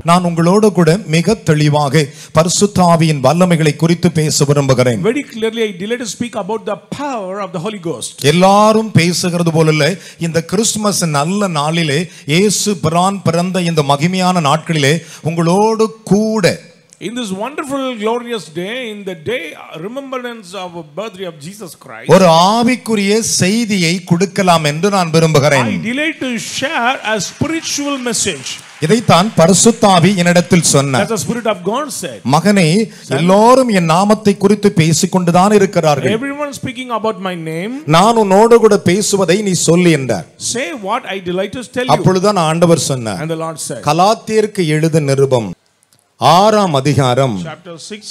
நான் உங்களோடு கூட மிக தெளிவாக பரிசுத்தாவியின் வல்லமைகளை குறித்து பேச விரும்புகிறேன் Very clearly, I delight to speak about the power of the Holy Ghost. எல்லாரும் பேசுகிறது போல இந்த கிறிஸ்துமஸ் நல்ல நாளிலே இயேசு பிரான் பிறந்த இந்த மகிமையான நாட்களிலே உங்களோடு கூட In this wonderful, glorious day, in the day uh, remembrance of the birthday of Jesus Christ, ஒரு ஆவிக்குரிய செய்தியை கொடுக்கலாம் என்று நான் விரும்புகிறேன் I delight to share a spiritual message. இதைத்தான் பரிசுத்தாவி என்னிடத்தில் சொன்னார் As the Spirit of God said. மகனே எல்லோரும் என் நாமத்தை குறித்து பேசிக்கொண்டுதான் இருக்கிறார்கள் Everyone speaking about my name, நான் உன்னோடு கூட பேசுவதை நீ சொல்லு என்றார் say what I delight to tell you. அப்பொழுதுதான் ஆண்டவர் சொன்னார் And the Lord said, கலாத்தியருக்கு எழுத நிருபம் ஆறாம் அதிகாரம் chapter 6,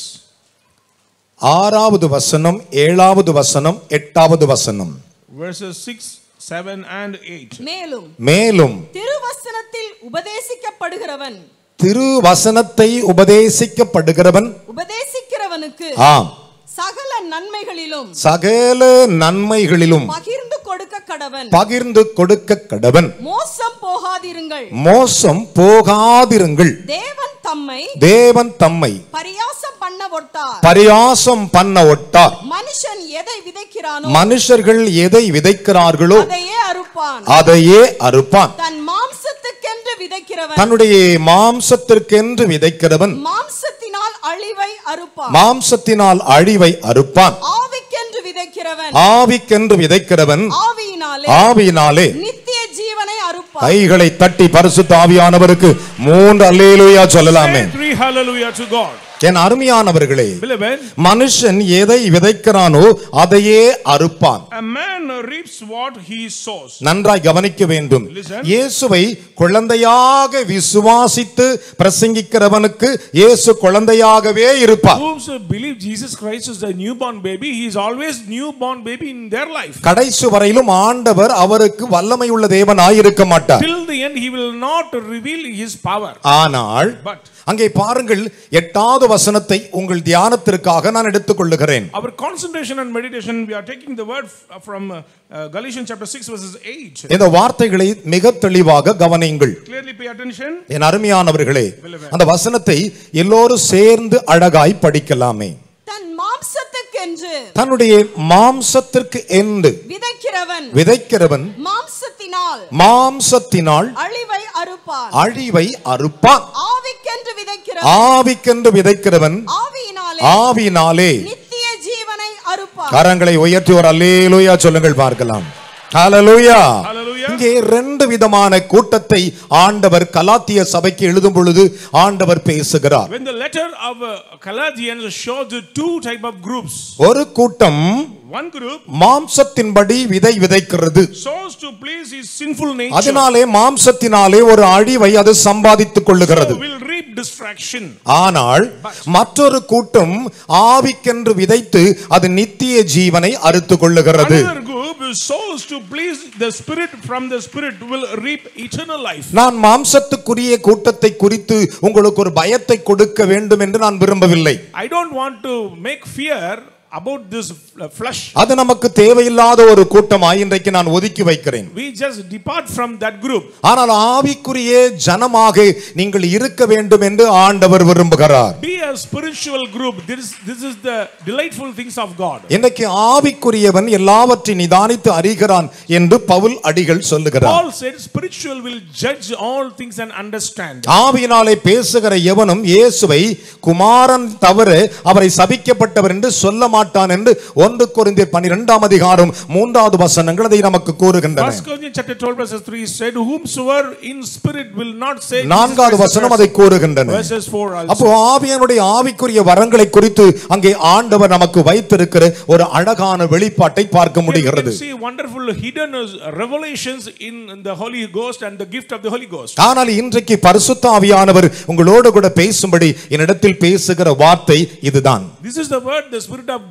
ஆறாவது வசனம் ஏழாவது வசனம் எட்டாவது வசனம் verses 6, 7, and 8. மேலும் மேலும் திருவசனத்தில் உபதேசிக்கப்படுகிறவன் திருவசனத்தை உபதேசிக்கப்படுகிறவன் உபதேசிக்கிறவனுக்கு ஆம் சகல நன்மைகளிலும் சகல நன்மைகளிலும் பகிர்ந்து கொடுக்க கடவன் பகிர்ந்து கொடுக்க கடவன் மோசம் போகாதிருங்கள் மோசம் போகாதிருங்கள் தேவன் தம்மை தேவன் தம்மை பரியாசம் பண்ண ஒட்டார் பரியாசம் பண்ண ஒட்டார் மனுஷன் எதை விதைக்கிறானோ மனுஷர்கள் எதை விதைக்கிறார்களோ அதையே அறுப்பான் அதையே அறுப்பான் தன் மாம்சத்துக்கென்று விதைக்கிறவன் தன்னுடைய மாம்சத்திற்கென்று விதைக்கிறவன் மாம்சத்தினால் அழிவை அறுப்பான் மாம்சத்தினால் அழிவை அறுப்பான் ஆவிக்கென்று விதைக்கிறவன் ஆவிக்கென்று விதைக்கிறவன் ஆவியினாலே ஆவியினாலே நித்திய ஜீவனை அறுப்பான் கைகளை தட்டி பரிசுத்த ஆவியானவருக்கு மூன்று அல்லேலூயா சொல்லலாமே Say three hallelujah to God. என் அருமையானவர்களே Beloved, மனுஷன் எதை விதைக்கிறானோ அதையே அறுப்பான் a man reaps what he sows. நன்றாய் கவனிக்க வேண்டும் Listen. இயேசுவை குழந்தையாக விசுவாசித்து பிரசங்கிக்கிறவனுக்கு இயேசு குழந்தையாகவே இருப்பார் Those who believe Jesus Christ is a newborn baby, he is always newborn baby in their life. கடைசி வரையிலும் ஆண்டவர் அவருக்கு வல்லமை உள்ள தேவனாய் இருக்க மாட்டார் Till the end, he will not reveal his power. ஆனால் But அங்கே பாருங்கள் எட்டாவது வசனத்தை உங்கள் தியானத்திற்காக நான் எடுத்துக்கொள்ளுகிறேன் our concentration and meditation, we are taking the word f- from uh, uh, Galatians chapter 6, verses 8. இந்த வார்த்தைகளை மிக தெளிவாக கவனியுங்கள் Clearly pay attention. என் அருமையானவர்களே அந்த வசனத்தை எல்லோரும் சேர்ந்து அழகாய் படிக்கலாமே தன் மாம்சத்துக்கென்று தன்னுடைய மாம்சத்திற்கு என்று விதைக்கிறவன் விதைக்கிறவன் மாம்சத்தினால் மாம்சத்தினால் அழிவை அறுப்பான் அழிவை அறுப்பான் ஆவிக்கென்று விதைக்கிறவன் ஆவிக்கென்று விதைக்கிறவன் ஆவியினாலே ஆவியினாலே நித்திய ஜீவனை அறுப்பான் கரங்களை உயர்த்தி ஒரு அல்லேலூயா சொல்லுங்கள் பார்க்கலாம் ஹalleluya Hallelujah. இங்கே ரெண்டு விதமான கூட்டத்தை ஆண்டவர் கலாத்திய சபைக்கு எழுதும் பொழுது ஆண்டவர் பேசுகிறார் When the letter of uh, Galatians shows the two type of groups, ஒரு கூட்டம் one group மாம்சத்தின்படி விதை விதைக்கிறது sows to please his sinful nature, அதனாலே மாம்சத்தினாலே ஒரு அழிவை அது சம்பாதித்துக் கொள்ளுகிறது so will reap distraction. ஆனால் மற்றொரு கூட்டம் ஆவிக்கென்று விதைத்து அது நித்திய ஜீவனை அறுத்து கொள்ளுகிறது Another group who sows to please the spirit from the spirit will reap eternal life. நான் மாம்சத்துக்குரிய கூட்டத்தை குறித்து உங்களுக்கு ஒரு பயத்தை கொடுக்க வேண்டும் என்று நான் விரும்பவில்லை I don't want to make fear about this uh, flesh. அது நமக்கு தேவையில்லாத ஒரு கூட்டமாய் இன்றைக்கு நான் ஒதுக்கி வைக்கிறேன் We just depart from that group. ஆனால் ஆவிக்குரிய ஜனமாக நீங்கள் இருக்க வேண்டும் என்று ஆண்டவர் விரும்புகிறார் Be a spiritual group. This, this is the delightful things of God. இன்றைக்கு ஆவிக்குரியவன் எல்லாவற்றையும் நிதானித்து அறிகிறான் என்று பவுல் அடிகள் சொல்லுகிறார் Paul said spiritual will judge all things and understand. ஆவியினாலே பேசுகிற எவனும் இயேசுவை குமாரன் தவிர அவரை சபிக்கப்பட்டவர் என்று சொல்ல மாட்டான் என்று ஒன்று கொரிந்தியர் பன்னிரெண்டாம் அதிகாரம் மூன்றாவது வசனங்கள் அதை நமக்கு கூறுகின்றன First Corinthians chapter 12 verses 3 said, Whomsoever in spirit will not say Jesus நான்காவது Christ வசனம் is அதை கூறுகின்றன Lord." verses 4 also. அப்போ ஆவியனுடைய ஆவிக்குரிய வரங்களை குறித்து அங்கே ஆண்டவர் நமக்கு வைத்திருக்கிற ஒரு அழகான வெளிப்பாட்டை பார்க்க Here we முடிகிறது can see wonderful hidden uh, revelations in the Holy Ghost and the gift of the Holy Ghost. ஆனால் இன்றைக்கு பரிசுத்த ஆவியானவர் உங்களோடு கூட பேசும்படி என்னிடத்தில் பேசுகிற வார்த்தை இதுதான் This is the word the Spirit of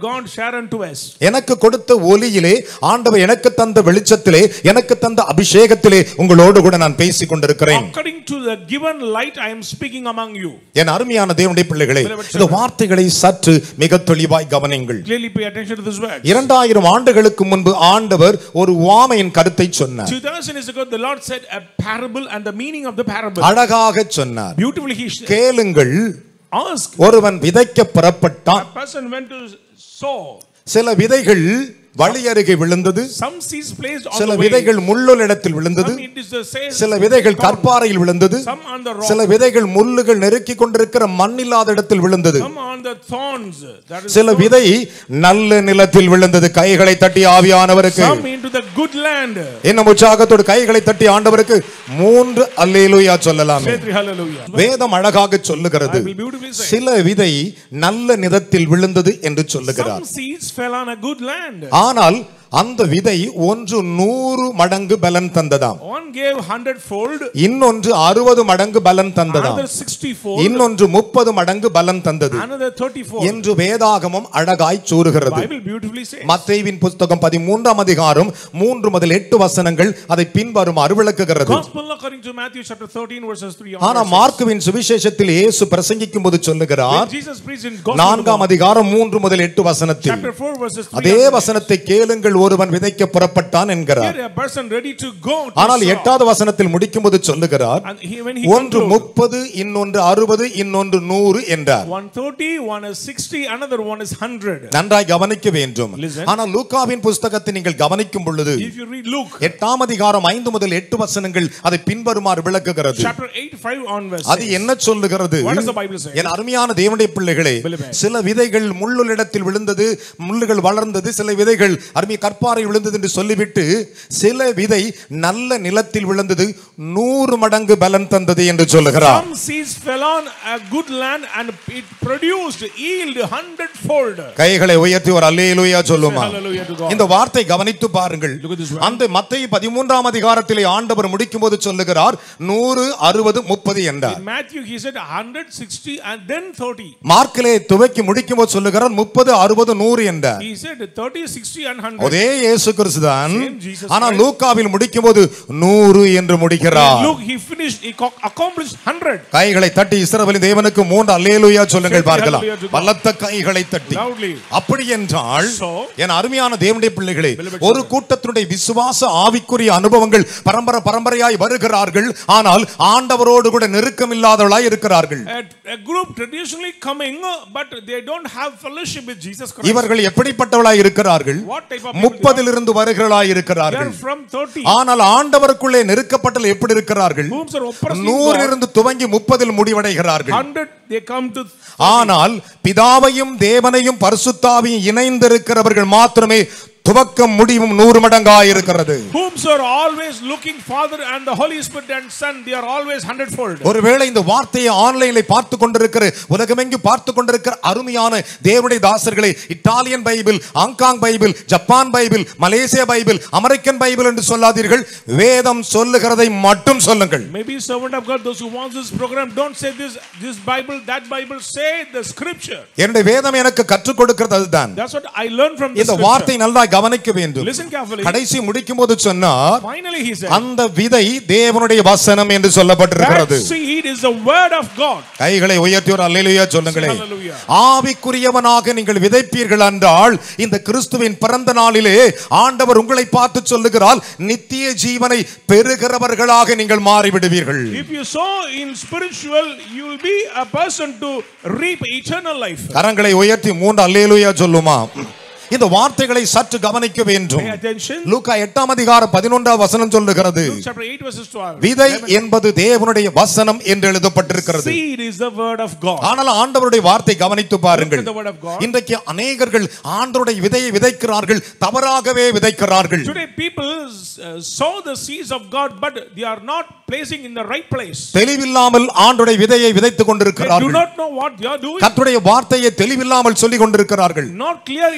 God share unto us. எனக்கு கொடுத்த ஒலியிலே ஆண்டவர் எனக்கு தந்த வெளிச்சத்திலே எனக்கு தந்த அபிஷேகத்திலே உங்களோடு கூட நான் பேசிக் கொண்டிருக்கிறேன் According to the given light, I am speaking among you. என் அருமையான தேவனுடைய பிள்ளைகளே இந்த வார்த்தைகளை சற்று மிக தெளிவாய் கவனிங்கள் Clearly pay attention to this word. இரண்டாயிரம் ஆண்டுகளுக்கு முன்பு ஆண்டவர் ஒரு வாமையின் கருத்தை சொன்னார் 2000 years ago, the Lord said a parable and the meaning of the parable. அழகாக சொன்னார் Beautifully, He said, கேளுங்கள் Ask. ஒருவன் விதைக்க புறப்பட்டான் A person went to sow. சில விதைகள் வழி அருகே விழுந்தது Some seeds placed on சில the way. விதைகள் முள்ளுள்ள இடத்தில் விழுந்தது Some it is the same. சில விதைகள் கற்பாறையில் விழுந்தது Some on the rock. சில விதைகள் முள்ளுகள் நெருக்கி கொண்டிருக்கிற மண்ணில்லாத இடத்தில் விழுந்தது Some on the thorns. That is சில thorns. விதை நல்ல நிலத்தில் விழுந்தது கைகளை தட்டி ஆவியானவருக்கு Some into the good land. இன்னும் உற்சாகத்தோடு கைகளை தட்டி ஆண்டவருக்கு மூன்று அல்லேலூயா சொல்லலாமே Say three hallelujah. வேதம் அழகாக சொல்லுகிறது I will beautifully say. சில விதை நல்ல நிலத்தில் விழுந்தது என்று சொல்லுகிறார் Some seeds fell on a good land. ஆனால் அந்த விதை ஒன்று நூறு மடங்கு பலன் தந்ததாம் One gave hundredfold, இன்னொன்று அறுபது மடங்கு பலன் தந்ததாம் another sixtyfold, இன்னொன்று முப்பது மடங்கு பலன் தந்தது another thirtyfold. என்று வேதாகமம் அழகாய் கூறுகிறது Bible beautifully says. மத்தேவின் புஸ்தகம் பதிமூன்றாம் அதிகாரம் மூன்று முதல் எட்டு வசனங்கள் அதை பின்வருமாறு விளக்குகிறது Gospel according to Matthew chapter 13 verses 3 ஆனா onwards. மார்க்குவின் சுவிசேஷத்தில் இயேசு பிரசங்கிக்கும் போது சொல்லுகிறார் When Jesus preached in Gospel நான்காம் அதிகாரம் மூன்று முதல் எட்டு வசனத்தில் chapter 4 verses 3 அதே onwards. வசனத்தை கேளுங்கள் ஒருவன் விதைக்க புறப்பட்டான் என்கிறார் Here a person ready to go to ஆனால் sow. எட்டாவது வசனத்தில் முடிக்கும்போது சொல்லுகிறார் And he, when he ஒன்று conclude, முப்பது இன்னொன்று அறுபது இன்னொன்று நூறு என்றார் 130, one is 60, another one is 100. நன்றாய் கவனிக்க வேண்டும் Listen. ஆனால் லூக்காவின் புஸ்தகத்தை நீங்கள் கவனிக்கும் பொழுது If you read Luke எட்டாம் அதிகாரம் ஐந்து முதல் எட்டு வசனங்கள் அதை பின்வருமாறு விளக்குகிறது chapter 8, 5 onwards. அது says, என்ன சொல்லுகிறது What does the Bible say? என் அருமையான தேவனுடைய பிள்ளைகளே Beloved. சில விதைகள் முள்ளுள்ளிடத்தில் விழுந்தது முள்ளுகள் வளர்ந்தது சில விதைகள் அருமைய கற்பாறை விழுந்தது என்று சொல்லிவிட்டு சில விதை நல்ல நிலத்தில் விழுந்தது நூறு மடங்கு பலன் தந்தது என்று சொல்லுகிறார் Some seeds fell on a good land and it produced yield hundredfold. கைகளை உயர்த்தி ஒரு அல்லேலூயா சொல்லுமா Hallelujah to God. இந்த வார்த்தை கவனித்து பாருங்கள் Look at this word. அந்த மத்திய பதிமூன்றாம் அதிகாரத்திலே ஆண்டவர் முடிக்கும் போது சொல்லுகிறார் நூறு அறுபது முப்பது என்றார் In Matthew, he said 100, 60, and then 30. மார்க்கிலே துவக்கி முடிக்கும் போது சொல்லுகிறார் முப்பது அறுபது நூறு என்றார் He said 30, 60, and 100. அதே இயேசு கிறிஸ்துதான் Same Jesus ஆனா Christ. லூக்காவில் முடிக்கும் போது நூறு என்று முடிக்கிறார் Look, he finished, he co- accomplished 100. கைகளை தட்டி இஸ்ரவேலின் தேவனுக்கு மூன்று அல்லேலூயா சொல்லுங்கள் Say பார்க்கலாம் hallelujah to God. பலத்த கைகளை தட்டி Loudly. அப்படி என்றால் So, என் அருமையான தேவனுடைய பிள்ளைகளே Beloved ஒரு கூட்டத்தினுடைய விசுவாச ஆவிக்குரிய அனுபவங்கள் பரம்பரை பரம்பரையாய் வருகிறார்கள் ஆனால் ஆண்டவரோடு கூட நெருக்கம் இல்லாதவர்களாய் இருக்கிறார்கள் A, a group traditionally coming, uh, but they don't have fellowship with Jesus Christ. இவர்கள் எப்படிப்பட்டவளாய் இருக்கிறார்கள் What type of people? முப்பதிலிருந்து வருகிறவர்களாய் They இருக்கிறார்கள் are from 30. ஆனால் ஆண்டவருக்குள்ளே நெருக்கப்பட்டல் எப்படி இருக்கிறார்கள் Whom are oppressing God. நூறிலிருந்து துவங்கி முப்பதில் முடிவடைகிறார்கள் 100, they come to ஆனால் பிதாவையும் தேவனையும் பரிசுத்தாவையும் இணைந்திருக்கிறவர்கள் மாத்திரமே துவக்கம் முடிவும் நூறு மடங்காய் இருக்கிறது whom are always looking Father and the Holy Spirit and Son, they are always hundredfold. ஒருவேளை இந்த வார்த்தையை ஆன்லைனில் பார்த்து கொண்டிருக்கிற உலகமெங்கு பார்த்து கொண்டிருக்கிற அருமையான தேவனுடைய தாசர்களை Italian Bible Hong Kong Bible Japan Bible Malaysia Bible American Bible என்று சொல்லாதீர்கள் வேதம் சொல்லுகிறதை மட்டும் சொல்லுங்கள் Maybe servant of God, those who want this program, don't say this, this Bible, that Bible, say the scripture. என்னுடைய வேதம் எனக்கு கற்றுக் கொடுக்கிறது அதுதான் That's what I learned from this இந்த scripture. வார்த்தை நல்லா கவனிக்க வேண்டும் Listen carefully. கடைசி முடிக்கும் போது சொன்னார் Finally, he said, அந்த விதை தேவனுடைய வசனம் என்று சொல்லப்பட்டிருக்கிறது that seed is the word of God. கைகளை உயர்த்தி ஒரு அல்லேலூயா சொல்லுங்களேன் Hallelujah. ஆவிக்குரியவனாக நீங்கள் விதைப்பீர்கள் என்றால் இந்த கிறிஸ்துவின் பிறந்த நாளிலே ஆண்டவர் உங்களை பார்த்து சொல்லுகிறார் நித்திய ஜீவனை பெறுகிறவர்களாக நீங்கள் மாறிவிடுவீர்கள் If you sow in spiritual, you will be a person to reap eternal life. கரங்களை உயர்த்தி மூன்று அல்லேலூயா சொல்லுமா இந்த வார்த்தைகளை சற்று கவனிக்க வேண்டும் Pay attention. லூக்கா எட்டாம் அதிகாரம் பதினொன்றாம் வசனம் சொல்லுகிறது Luke chapter 8 verses 12. விதை என்பது தேவனுடைய வசனம் என்று எழுதப்பட்டிருக்கிறது Seed is the word of God. ஆனால் ஆண்டவருடைய வார்த்தை கவனித்து பாருங்கள் Look at the word of God. இன்றைக்கு அநேகர்கள் ஆண்டவருடைய விதையை விதைக்கிறார்கள் தவறாகவே விதைக்கிறார்கள் Today people uh, sow the seeds of God, but they are not placing in the right place. தெளிவில்லாமல் ஆண்டுடைய விதையை விதைத்துக் They do கொண்டிருக்கிறார்கள் not know what they are doing. கர்த்தருடைய வார்த்தையை தெளிவில்லாமல் சொல்லிக் கொண்டிருக்கிறார்கள் Not clear in their அதனால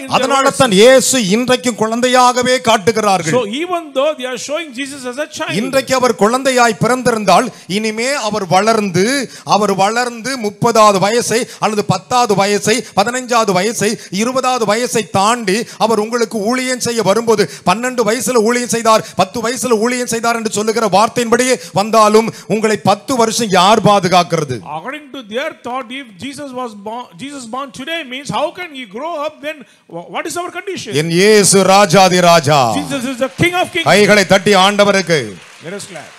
அதனாலதான் இயேசு இன்றைக்கும் குழந்தையாகவே காட்டுகிறார்கள் So even though they are showing Jesus as a child, இன்றைக்கு அவர் குழந்தையாய் பிறந்திருந்தால் இனிமே அவர் வளர்ந்து அவர் வளர்ந்து முப்பதாவது வயசை அல்லது பத்தாவது வயசை பதினைஞ்சாவது வயசை இருபதாவது வயசை தாண்டி அவர் உங்களுக்கு ஊழியம் செய்ய வரும்போது பன்னெண்டு வயசுல ஊழியம் செய்தார் பத்து வயசுல ஊழியம் செய்தார் என்று சொல்லுகிற வார்த்தையின்படியே வந்தாலும் உங்களை பத்து வருஷம் யார் பாதுகாக்கிறது according to their thought, if Jesus was born, Jesus born today means how can he grow up? Then wh- what is our condition? என் இயேசு ராஜாதி ராஜா Jesus is the King of Kings. கைகளை தட்டி ஆண்டவருக்கு Let us clap.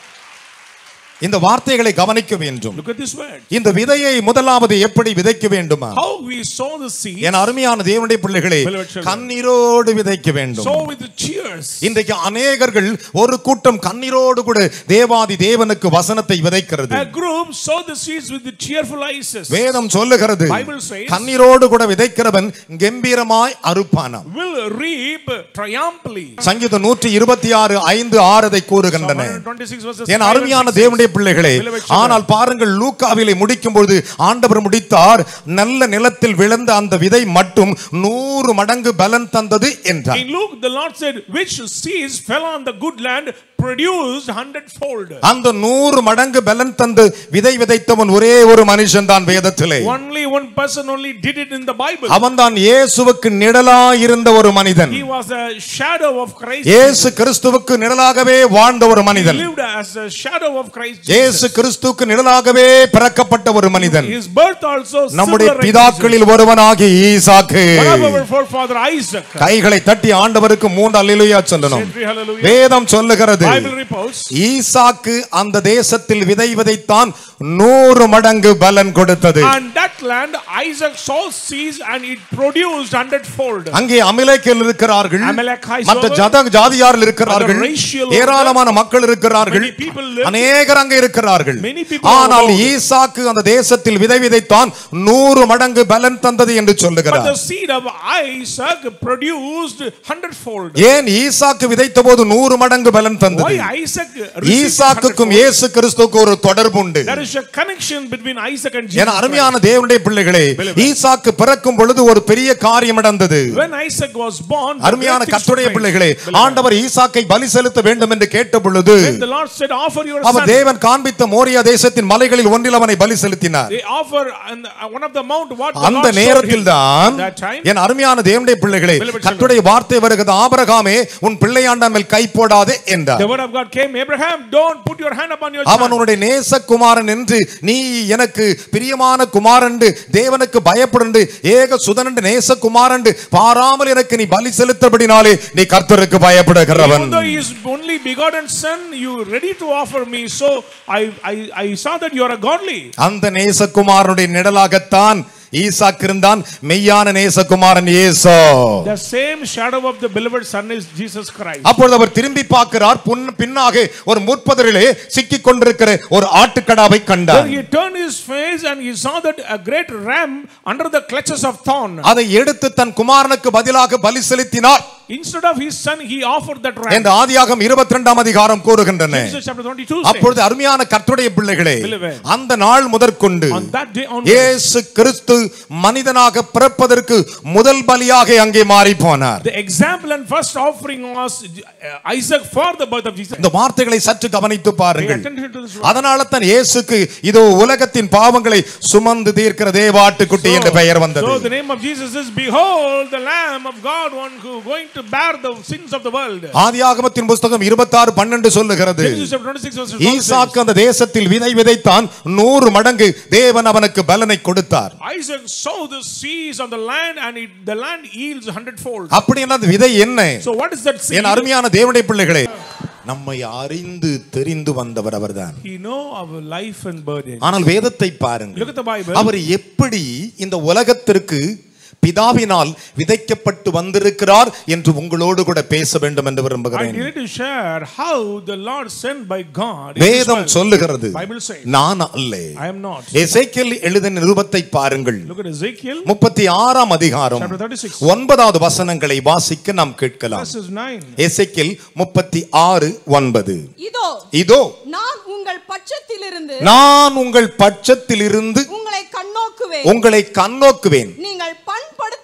இந்த வார்த்தைகளை கவனிக்க வேண்டும் Look at this word. இந்த விதையை முதலாவது எப்படி விதைக்க வேண்டுமா How we sow the seed, என் அருமையான தேவனுடைய பிள்ளைகளே Beloved children. கண்ணீரோடு விதைக்க வேண்டும் sow with the cheers. இன்றைக்கு அநேகர்கள் ஒரு கூட்டம் கண்ணீரோடு கூட தேவாதி தேவனுக்கு வசனத்தை விதைக்கிறது A group sow the seeds with the cheerful eyes. வேதம் சொல்லுகிறது Bible says- கண்ணீரோடு கூட விதைக்கிறவன் கம்பீரமாய் அறுப்பானாம் Will reap triumphantly. சங்கீதம் நூற்றி இருபத்தி ஆறு ஐந்து ஆறதை கூறுகின்றன 126 verses. என் five and அருமையான six. தேவனுடைய பிள்ளைகளே Beloved children. ஆனால் பாருங்கள் லூக்காவிலே முடிக்கும் பொழுது ஆண்டவர் முடித்தார் நல்ல நிலத்தில் விழுந்த அந்த விதை மட்டும் நூறு மடங்கு பலன் தந்தது என்றார் In Luke, the Lord said, which seeds fell on the good land produced hundredfold. அந்த நூறு மடங்கு பலன் தந்து விதை விதைத்தவன் ஒரே ஒரு மனுஷன் தான் வேதத்திலே Only one person only did it in the Bible. அவன் தான் இயேசுவுக்கு நிழலா இருந்த ஒரு மனிதன் He was a shadow of Christ. இயேசு கிறிஸ்துவுக்கு நிழலாகவே வாழ்ந்த ஒரு He மனிதன் lived as a shadow of Christ. இயேசு Jesus. கிறிஸ்துவுக்கு நிழலாகவே பிறக்கப்பட்ட ஒரு மனிதன் His birth also நம்முடைய similar like பிதாக்களில் ஒருவனாகி Isaac Jesus. One of our forefather Isaac. கைகளை தட்டி ஆண்டவருக்கு மூன்று அல்லேலூயா சொல்லணும் Say three hallelujah. வேதம் சொல்லுகிறது Bible reports. ஈசாக்கு அந்த தேசத்தில் விதை விதைத்தான் நூறு மடங்கு பலன் கொடுத்தது And that land Isaac saw seeds and it produced hundredfold. அங்கே அமிலேக்கில் இருக்கிறார்கள் Amalekite மற்ற over. ஜத ஜாதியாரில் இருக்கிறார்கள் Other racial over. ஏராளமான மக்கள் இருக்கிறார்கள் Many people live. அநேகர் அங்கே இருக்கிறார்கள் Many people ஆனால் over. ஈசாக்கு அந்த தேசத்தில் விதை விதைத்தான் நூறு மடங்கு பலன் தந்தது என்று But the சொல்லுகிறார் seed of Isaac produced hundredfold. ஏன் ஈசாக்கு விதைத்த போது நூறு மடங்கு பலன் Why தந்தது Isaac received ஈசாக்குக்கும் hundredfold? இயேசு கிறிஸ்துவுக்கு ஒரு தொடர்பு உண்டு There is a connection between Isaac and என Jesus. அருமையான தேவனுடைய பிள்ளைகளே Beloved. ஈசாக்கு பிறக்கும் பொழுது ஒரு பெரிய காரியம் நடந்தது Christ. When Isaac was born, the அருமையான great things கர்த்தருடைய took place. பிள்ளைகளே Beloved. ஆண்டவர் ஈசாக்கை பலி செலுத்த வேண்டும் என்று கேட்ட பொழுது When the Lord said, offer your our son, தேவன் காண்பித்த மோரியா தேசத்தின் மலைகளில் ஒன்றில் அவனை பலி செலுத்தினார் they offer and uh, one of the mount what the அந்த Lord showed நேரத்தில் him. தான் At that time, என் அருமையான தேவனுடைய பிள்ளைகளே Beloved கர்த்தருடைய வார்த்தை வருகிறது ஆபரகாமே உன் பிள்ளையாண்ட மேல் கை போடாதே the என்றார் word of God came, Abraham, don't put your hand upon your அவன் son. உன்னுடைய நேசகுமாரன் என்று நீ எனக்கு பிரியமான குமாரண்டு தேவனுக்கு பயப்படு ஏக சுதனண்டு நேசகுமாரண்டு பாராமல் எனக்கு நீ பலி செலுத்தபடினாலே நீ கர்த்தருக்கு பயப்படுகிறவன் Even though he is only begotten son, you ready to offer me. So I, I, I saw that you are a godly. அந்த நேசகுமாரனுடைய நிழலாகத்தான் ஈசாக்கு இருந்தான் மெய்யான நேசகுமாரன் ஏசோ The same shadow of the beloved son is Jesus Christ. அப்பொழுது அவர் திரும்பி பார்க்கிறார் புன்- பின்னாக ஒரு முற்பதரிலே சிக்கிக் கொண்டிருக்கிற ஒரு ஆட்டுக்கடாவை Then கண்டார் he turned his face and he saw that a great ram under the clutches of thorn. அதை எடுத்து தன் குமாரனுக்கு பதிலாக பலி செலுத்தினார் Instead of his son, he offered that ram. என்று ஆதியாகம் இருபத்தி ரெண்டாம் அதிகாரம் கூறுகின்றன Genesis chapter 22 says, அப்பொழுது அருமையான கர்த்தருடைய பிள்ளைகளே Beloved. அந்த நாள் முதற்கொண்டு on that day onwards, இயேசு கிறிஸ்து மனிதனாக பிறப்பதற்கு முதல் பலியாக அங்கே மாறி போனார் the example and first offering was uh, Isaac for the birth of Jesus. இந்த வார்த்தைகளை சற்று கவனித்து Pay பாருங்கள் attention to this word. அதனால தான் இயேசுக்கு இதோ உலகத்தின் பாவங்களை சுமந்து தீர்க்கிற தேவாட்டுக்குட்டி என்று பெயர் வந்தது So the name of Jesus is Behold the Lamb of God, one who going to bear the sins of the world. ஆதியாகமத்தின் புஸ்தகம் இருபத்தாறு பன்னெண்டு சொல்லுகிறது Genesis chapter 26 verse 12 says, ஈசாக்கு அந்த தேசத்தில் விதை விதைத்தான் நூறு மடங்கு தேவன் அவனுக்கு பலனை கொடுத்தார் Isaac sowed the seeds on the land and it, the land yields a hundredfold. அப்படின்னா அந்த விதை என்ன So what is that seed? என் அருமையான தேவனுடைய பிள்ளைகளே நம்மை அறிந்து தெரிந்து வந்தவர் அவர்தான் He know our life and burden. ஆனால் வேதத்தை பாருங்கள் Look at the Bible. அவர் எப்படி இந்த உலகத்திற்கு பிதாவினால் விதைக்கப்பட்டு வந்திருக்கிறார் என்று உங்களோடு கூட பேச வேண்டும் என்று I விரும்புகிறேன் need to share how the Lord sent by God. in வேதம் Israel. சொல்லுகிறது Bible says, நான் அல்ல I am not. எசேக்கியேல் எழுதின நிருபத்தை பாருங்கள் Look at Ezekiel முப்பத்தி ஆறாம் அதிகாரம் chapter 36 ஒன்பதாவது வசனங்களை வாசிக்க நாம் கேட்கலாம் verses 9. எசேக்கியேல் முப்பத்தி ஆறு ஒன்பது இதோ இதோ நான் உங்கள் பட்சத்திலிருந்து நான் உங்கள் பட்சத்தில் இருந்து உங்களை கண்ணோக்குவேன் உங்களை கண்ணோக்குவேன் நீங்கள் பண்படுத்தப்பட்டு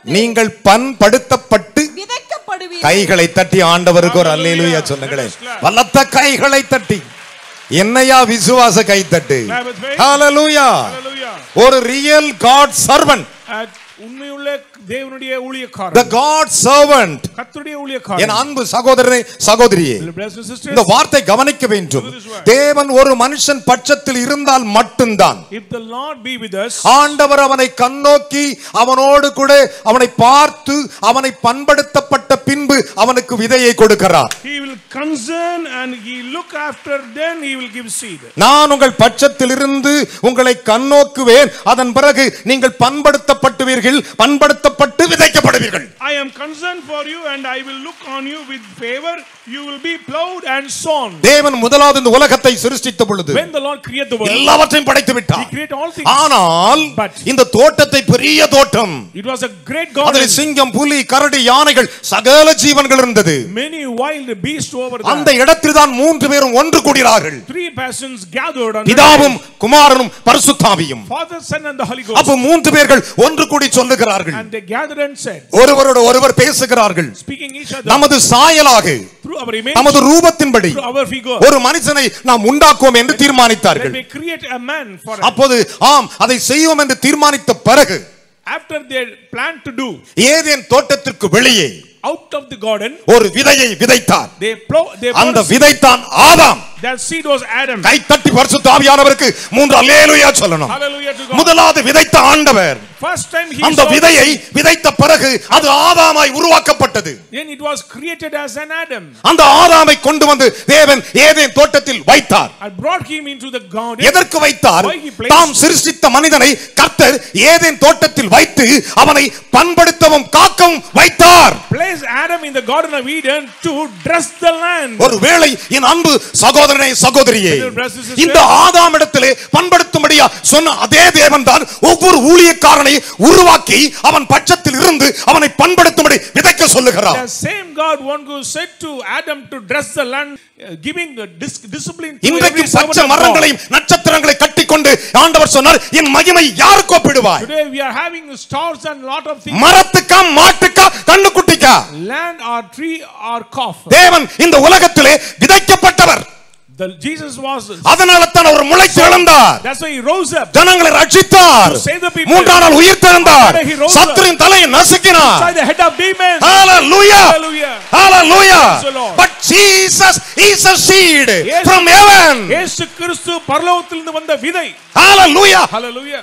நீங்கள் பண்படுத்தப்பட்டு விதைக்கப்படுவீர்கள் கைகளை தட்டி ஆண்டவருக்கு ஒரு அல்லேலூயா சொல்லுங்களேன் வல்லத்த கைகளை தட்டி என்னையா விசுவாச கை தட்டு Clap with faith. ஹalleluya Hallelujah. ஒரு ரியல் காட் சர்வன்ட் At உண்மையுள்ள தேவனுடைய the ஊழியக்காரர் god servant கர்த்தருடைய என் ஊழியக்காரர் அன்பு சகோதரனே சகோதரியே Brothers and sisters, இந்த வார்த்தை கவனிக்க வேண்டும் தேவன் ஒரு மனுஷன் பட்சத்தில் இருந்தால் மட்டும்தான் if the Lord be with us, ஆண்டவர் அவனை கண்ணோக்கி அவனோடு கூட அவனை பார்த்து அவனை பண்படுத்தப்பட்ட பின்பு அவனுக்கு விதையை கொடுக்கிறார் He will concern and he look after, then he will give seed. நான் உங்கள் பட்சத்தில் இருந்து உங்களை கண்ணோக்குவேன் அதன் பிறகு நீங்கள் பண்படுத்தப்பட்டுவீர்கள் பண்படுத்தப்பட்டு விதைக்கப்படுவீர்கள் I am concerned for you and I will look on you with favor. You will be plowed and sown. தேவன் முதலாவது இந்த உலகத்தை சிருஷ்டித்த பொழுது When the Lord created the world, எல்லாவற்றையும் படைத்து he விட்டார் created all things. ஆனால் But- இந்த தோட்டத்தை பெரிய தோட்டம் It was a great garden. அதில் சிங்கம் புலி கரடி யானைகள் சகல ஜீவன்கள் இருந்தது Many wild beasts over அந்த there. இடத்தில் தான் மூன்று பேரும் ஒன்று கூடினார்கள் Three persons gathered under பிதாவும் குமாரனும் பரிசுத்தாவியும் Father, Son and the Holy Ghost. அப்ப மூன்று பேர்கள் ஒன்று கூடி சொல்லுகிறார்கள் And they gathered and said, ஒருவரோட ஒருவர் பேசுகிறார்கள் speaking each other நமது சாயலாக through our image, நமது ரூபத்தின்படி through our figure. ஒரு மனுஷனை நாம் உண்டாக்குவோம் என்று Let தீர்மானித்தார்கள் me create a man for us. அப்போது ஆம் அதை செய்வோம் என்று தீர்மானித்த பிறகு After they planned to do, Eden தோட்டத்திற்கு வெளியே out of the garden, ஒரு விதையை விதைத்தார் they plow, they அந்த poured- விதைத்தான் Adam that seed was Adam. கை தட்டி பரிசுத்த ஆவியானவருக்கு மூன்று அல்லேலூயா சொல்லணும் Hallelujah to God. முதலாவது விதைத்த ஆண்டவர் First time he அந்த saw விதையை the seed, விதைத்த பிறகு அது ஆதாமாய் உருவாக்கப்பட்டது then it was created as an Adam. அந்த ஆதாமை கொண்டு வந்து தேவன் ஏதேன் தோட்டத்தில் வைத்தார் I brought him into the garden. எதற்கு வைத்தார் Why he placed- தாம் சிருஷ்டித்த மனிதனை கர்த்தர் ஏதேன் தோட்டத்தில் வைத்து அவனை பண்படுத்தவும் காக்கவும் வைத்தார் Place Adam in the Garden of Eden to dress the land. ஒருவேளை என் அன்பு சகோதரனே சகோதரியே Brother, brothers and sisters. இந்த ஆதாம் இடத்திலே பண்படுத்தும்படியா சொன்ன அதே தேவன் தான் ஒவ்வொரு ஊழியக்காரனை உருவாக்கி அவன் பட்சத்தில் இருந்து அவனை பண்படுத்தும்படி விதைக்க சொல்லுகிறார் The same God one who said to Adam to dress the land, uh, giving the dis- discipline to இன்றைக்கு every servant பச்சை of God. மரங்களையும் நட்சத்திரங்களை கட்டிக்கொண்டு ஆண்டவர் சொன்னார் என் மகிமை யாருக்கு ஒப்பிடுவாய் Today we are having stars and lot of things. மரத்துக்கா மாட்டுக்கா கண்ணுக்குட்டிக்கா Land or tree or calf. தேவன் இந்த உலகத்திலே விதைக்கப்பட்டவர் The Jesus was. அதனால தான் அவர் முளைத்து எழுந்தார் That's why he rose up. ஜனங்களை ரட்சித்தார் To save the people. மூன்றாம் நாள் உயிர் தெழுந்தார் After he rose up. சத்துரின் தலையை நசுக்கினார் Inside the head of demons. Hallelujah. Hallelujah. Hallelujah. Praise the Lord. But Jesus is a seed Yes. from heaven. இயேசு கிறிஸ்து பரலோகத்திலிருந்து வந்த விதை. Hallelujah. Hallelujah.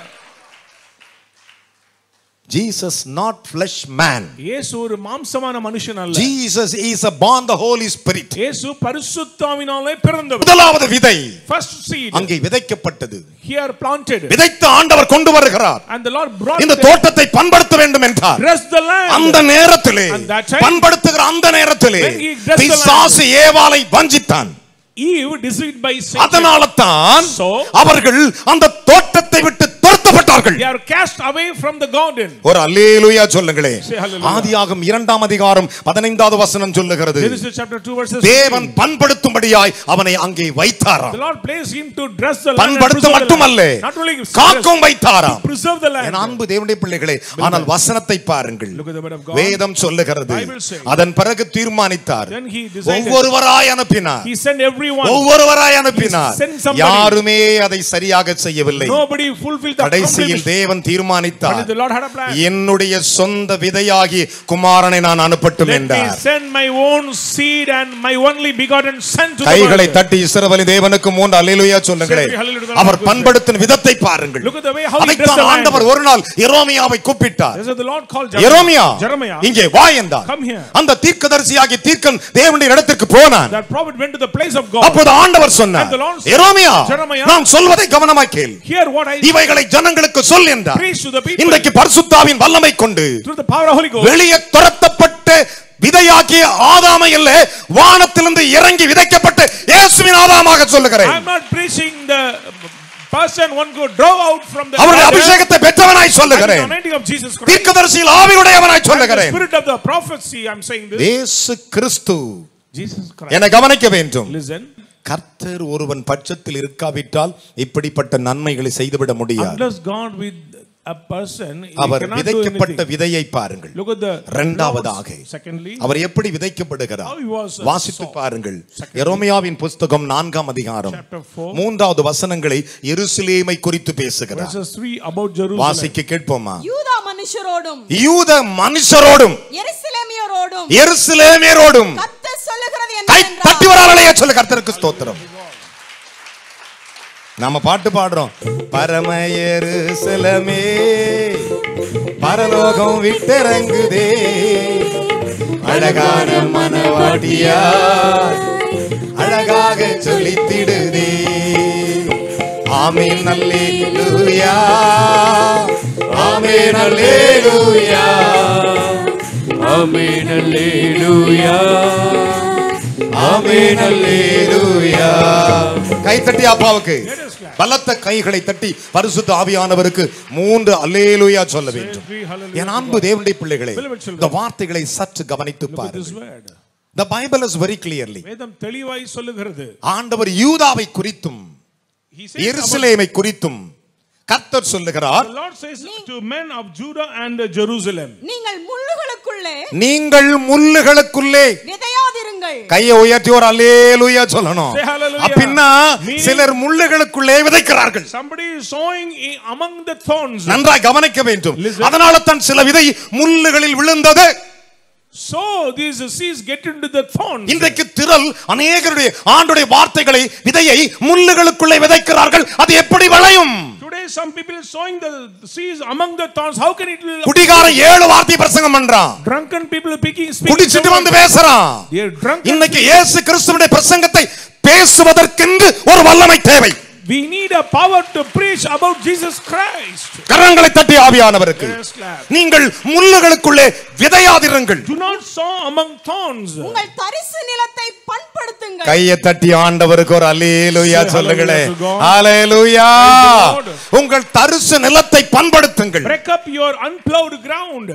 Jesus not flesh man. இயேசு ஒரு மாம்சமான மனுஷன் அல்ல. Jesus is a born the Holy Spirit. இயேசு பரிசுத்தாவினாலே பிறந்தவர். முதலாவது விதை First seed அங்கே விதைக்கப்பட்டது here planted. விதைத்த ஆண்டவர் கொண்டு வருகிறார் And the Lord brought இந்த them, தோட்டத்தை பண்படுத்த வேண்டும் என்றார் dressed the land. அந்த நேரத்திலே And that time- பண்படுத்துகிற அந்த நேரத்திலே When he dressed the land. பிசாசு ஏவாளை வஞ்சித்தான் Eve deceived by Satan. அதனால தான் So- அவர்கள் அந்த தோட்டத்தை விட்டு துரத்தப்பட்டார்கள் They are cast away from the garden. ஒரு அல்லேலூயா சொல்லுங்களே Say hallelujah. ஆதியாகும் இரண்டாம் அதிகாரம் பதினைந்தாவது வசனம் சொல்லுகிறது Genesis chapter 2 verses தேவன் 15. பண்படுத்தும்படியாய் அவனை அங்கே வைத்தாராம் The Lord placed him to dress the land and பண்படுத்த preserve the மட்டுமல்ல land. Not only காக்கும் வைத்தாராம் preserve the என் land. அன்பு தேவனுடைய பிள்ளைகளே ஆனால் வசனத்தை பாருங்கள் Look at the word of God. வேதம் சொல்லுகிறது Bible says. அதன் பிறகு தீர்மானித்தார் Then he decided. ஒவ்வொருவராய் அனுப்பினார் He sent everyone. ஒவ்வொருவராய் அனுப்பினார் He sent somebody. யாருமே அதை சரியாக செய்யவில்லை Nobody fulfilled the கடைசியில் accomplishment. தேவன் But தீர்மானித்தார் the Lord had a plan. என்னுடைய சொந்த விதையாகி குமாரனை நான் அனுப்பட்டும் Let me என்றார் send my own seed and my only begotten son to the கைகளை world. தட்டி இஸ்ரவேலி தேவனுக்கு மூன்று அல்லேலூயா சொல்லுங்களேன் Say hallelujah to the our Lord. பண்படுத்தின விதத்தை பாருங்கள் Look at the way how he dressed அதைத்தான் the land. ஆண்டவர் ஒரு நாள் எரோமியாவை கூப்பிட்டார் This is the Lord called எரோமியா Jeremiah. இங்கே வா என்றார் Come here. அந்த தீர்க்கதரிசியாகிய தீர்க்கன் தேவனுடைய இடத்திற்கு போனான் That prophet went to the place of God. அப்போது ஆண்டவர் சொன்னார் And the Lord said, எரோமியா Jeremiah, நான் சொல்வதை கவனமாய் கேள் Hear what I இவைகளை ஜனங்களுக்கு சொல் என்றார் preach to the people இன்றைக்கு பரிசுத்தாவின் வல்லமை கொண்டு through the power of Holy Ghost. வெளியே துரத்தப்பட்ட விதையாக்கிய ஆதாமை அல்ல வானத்திலிருந்து இறங்கி விதைக்கப்பட்ட இயேசுவின் ஆதாமாக சொல்லுகிறேன் I'm not preaching the person one who drove out from the அவருடைய garden. அபிஷேகத்தை பெற்றவனாய் I'm the சொல்லுகிறேன் anointing of Jesus Christ. தீர்க்கதரிசியில் ஆவியுடையவனாய் The சொல்லுகிறேன் spirit of the prophecy, I'm saying this. இயேசு கிறிஸ்து Jesus Christ. என கவனிக்க வேண்டும் Listen. கர்த்தர் ஒருவன் பட்சத்தில் இருக்காவிட்டால் இப்படிப்பட்ட நன்மைகளை செய்துவிட முடியாது Unless God with a person, he our cannot do விதைக்கப்பட்ட anything. விதையை பாருங்கள் Look at the இரண்டாவதாக clouds. Secondly, அவர் எப்படி விதைக்கப்படுகிறார் How he was, uh, வாசித்து sown. பாருங்கள் எரோமியாவின் புஸ்தகம் நான்காம் அதிகாரம் Chapter four. மூன்றாவது வசனங்களை எருசலேமை குறித்து பேசுகிறார் verses 3 about Jerusalem. வாசிக்க கேட்போமா யூதா மனுஷரோடும் யூத மனுஷரோடும் எருசலேமியரோடும் எருசலேமியரோடும் கர்த்தர் சொல்லுகிறது கை என்னவென்றால் தட்டி வராலையா சொல்லு கர்த்தருக்கு ஸ்தோத்திரம் நாம பாட்டு பாடுறோம் பரம எருசலமே பரலோகம் விட்டிறங்குதே அழகான மனவாட்டியா அழகாக சொல்லித்திடுதே ஆமே நல்லே லூயா ஆமே நல்லே லூயா Amen, hallelujah. ஆமே நல்லே லூயா கை தட்டி அப்பாவுக்கு Let us clap. பலத்த கைகளை தட்டி பரிசுத்த ஆவியானவருக்கு மூன்று அல்லேலூயா சொல்ல வேண்டும் Three hallelujah. என் அன்பு தேவனுடைய பிள்ளைகளே Beloved children. இந்த வார்த்தைகளை சற்று கவனித்து Look at this பாருங்கள் word. the bible is very clearly வேதம் தெளிவாய் சொல்லுகிறது ஆண்டவர் யூதாவை குறித்தும் He says about- எருசலேமை குறித்தும் கர்த்தர் சொல்லுகிறார் the Lord says to men of Judah and Jerusalem, நீங்கள் முள்ளுகளுக்குள்ளே நீங்கள் முள்ளுகளுக்குள்ளே விதையாதிருங்கள் கையை உயர்த்தி ஒரு அல்லேலூயா சொல்லணும் Say hallelujah. அப்படின்னா Meaning- சிலர் முள்ளுகளுக்குள்ளே விதைக்கிறார்கள் somebody is sowing i- among the thorns. நன்றாய் கவனிக்க வேண்டும் Listen. அதனால தான் சில விதை முள்ளுகளில் விழுந்தது So these seeds get into the thorns. இன்றைக்கு திரள் அநேகருடைய ஆண்டுடைய வார்த்தைகளை விதையை முள்ளுகளுக்குள்ளே விதைக்கிறார்கள் அது எப்படி விளையும் Today some people are sowing the seeds among the thorns. How can it will குடிகாரன் ஏழு வார்த்தை பிரசங்கம் பண்றான் drunken people are speaking speaking குடிச்சிட்டு so வந்து much. பேசுறான் They are drunken. இன்னைக்கு இயேசு கிறிஸ்துவுடைய பிரசங்கத்தை பேசுவதற்கென்று ஒரு வல்லமை தேவை We need a power to preach about Jesus Christ. கரங்களை தட்டி ஆவியானவருக்கு Yes, clap. நீங்கள் முள்ளுகளுக்குள்ளே விதையாதிருங்கள் Do not sow among thorns. உங்கள் தரிசு நிலத்தை பண்படுத்துங்கள் கையை தட்டி ஆண்டவருக்கு ஒரு அலேலுயா Say சொல்லுங்களே hallelujah to God. Hallelujah Praise the Lord. உங்கள் தரிசு நிலத்தை பண்படுத்துங்கள் Break up your unplowed ground.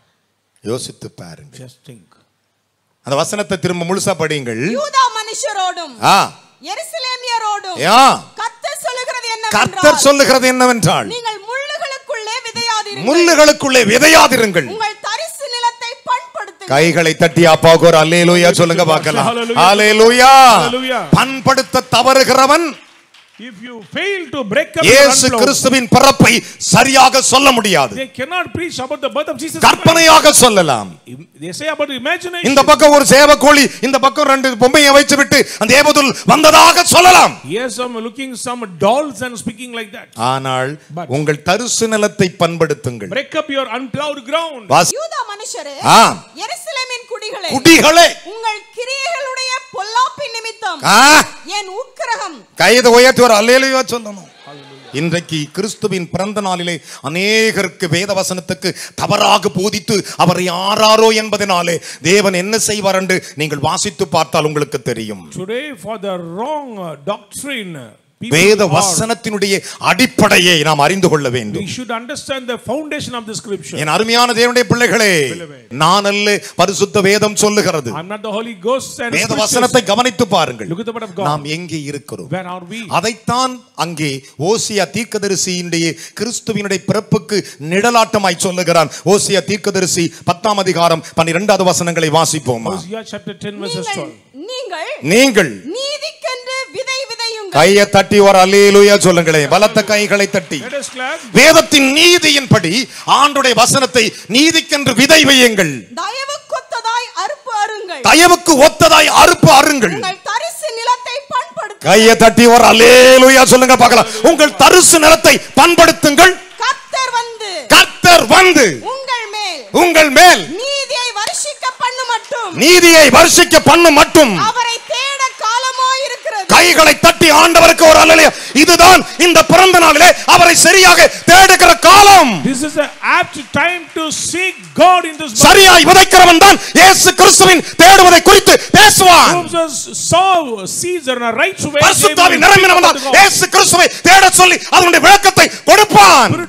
யோசித்து பாருங்க Just think. அந்த வசனத்தை திரும்ப முழுசா படியுங்கள் யூதா மனுஷரோடும் ஆ எருசலேமியரோடும் ஆ. கர்த்தர் சொல்லுகிறது கர்த்தர் என்னவென்றால் சொல்லுகிறது என்னவென்றால் நீங்கள் முள்ளுகளுக்குள்ளே விதையாதிருங்கள் முள்ளுகளுக்குள்ளே விதையாதிருங்கள் உங்கள் தரிசு நிலத்தை பண்படுத்துங்கள் கைகளை தட்டி அப்பாவுக்கு ஒரு அல்லேலூயா சொல்லுங்க பார்க்கலாம் Hallelujah. Hallelujah Hallelujah. பண்படுத்த தவறுகிறவன் If you fail to break up your இயேசு unplowed, கிறிஸ்துவின் பிறப்பை சரியாக சொல்ல முடியாது they cannot preach about the birth of Jesus Christ. கற்பனையாக சொல்லலாம் They say about imagination. இந்த பக்கம் ஒரு சேவக்கோழி இந்த பக்கம் ரெண்டு பொம்மையை வைத்து விட்டு அந்த தேவதுல் வந்ததாக சொல்லலாம் Yes, I'm looking some dolls and speaking like that. ஆனால் But- உங்கள் தரிசு நிலத்தை பண்படுத்துங்கள் Break up your unplowed ground. வாசி- யூதா மனுஷரே ஆ. எருசலேமின் குடிகளே குடிகளே உங்கள் கிரியைகளுடைய பொல்லாப்பின் நிமித்தம் ஆ, என் உக்கிரகம் கைதை உயர்த்தி ஒரு அல்லேலூயா சொல்லணும் இன்றைக்கு கிறிஸ்துவின் பிறந்த நாளிலே அநேகருக்கு வேத வசனத்துக்கு தவறாக போதித்து அவர் யாராரோ என்பதனாலே தேவன் என்ன செய்வார் என்று நீங்கள் வாசித்து பார்த்தால் உங்களுக்கு தெரியும் Today, for the wrong uh, doctrine, people வேத are- வசனத்தினுடைய அடிப்படையை நாம் அறிந்து கொள்ள we வேண்டும் should understand the foundation of the scripture. என் அருமையான தேவனுடைய பிள்ளைகளே நான் அல்ல பரிசுத்த வேதம் சொல்லுகிறது I'm not the Holy Ghost and வேத scriptures. வசனத்தை கவனித்து பாருங்கள் Look at the word of God. நாம் எங்கே இருக்கிறோம் Where are we? அதைத்தான் அங்கே ஓசியா தீர்க்கதரிசியினுடைய கிறிஸ்துவினுடைய பிறப்புக்கு நிழலாட்டமாய் சொல்லுகிறான் ஓசியா தீர்க்கதரிசி பத்தாம் அதிகாரம் பன்னிரெண்டாவது வசனங்களை வாசிப்போமா Hosea chapter 10 verses நீங்கள் 12. நீங்கள் நீங்கள் நீதிக்கென்று விதை விதையுங்கள் கையை தட்டி ஒரு அல்லேலூயா சொல்லுங்களேன் பலத்த கைகளை தட்டி Let us clap. வேதத்தின் நீதியின்படி ஆண்டுடைய வசனத்தை நீதிக்கென்று விதை வையுங்கள் தயவு கொத்ததாய் அறுப்பு அருங்கள் தயவுக்கு ஒத்ததாய் அறுப்பு அருங்கள் உங்கள் தரிசு நிலத்தை பண்படுத்து கையை தட்டி ஒரு அல்லேலூயா சொல்லுங்க பார்க்கலாம் உங்கள் தரிசு நிலத்தை பண்படுத்துங்கள் கர்த்தர் வந்து கர்த்தர் வந்து உங்கள் மேல் உங்கள் மேல் நீதியை வருஷிக்க பண்ணு மட்டும் நீதியை வருஷிக்க பண்ணும் மட்டும் அவரை தேட காலமோ இருக்கிறது கைகளை தட்டி ஆண்டவருக்கு ஒரு அல்லையா இதுதான் இந்த பிறந்த நாளிலே அவரை சரியாக தேடுகிற காலம் This is an apt time to seek God in this சரியாய் விதைக்கிறவன் தான் இயேசு கிறிஸ்துவின் தேடுவதை குறித்து பேசுவான் Those who sow seeds in a right way. they will பரிசுத்தாவி speak நிரம்பினவன் தான் about God. இயேசு கிறிஸ்துவை தேட சொல்லி அதனுடைய விளக்கத்தை கொடுப்பான் Spirit of God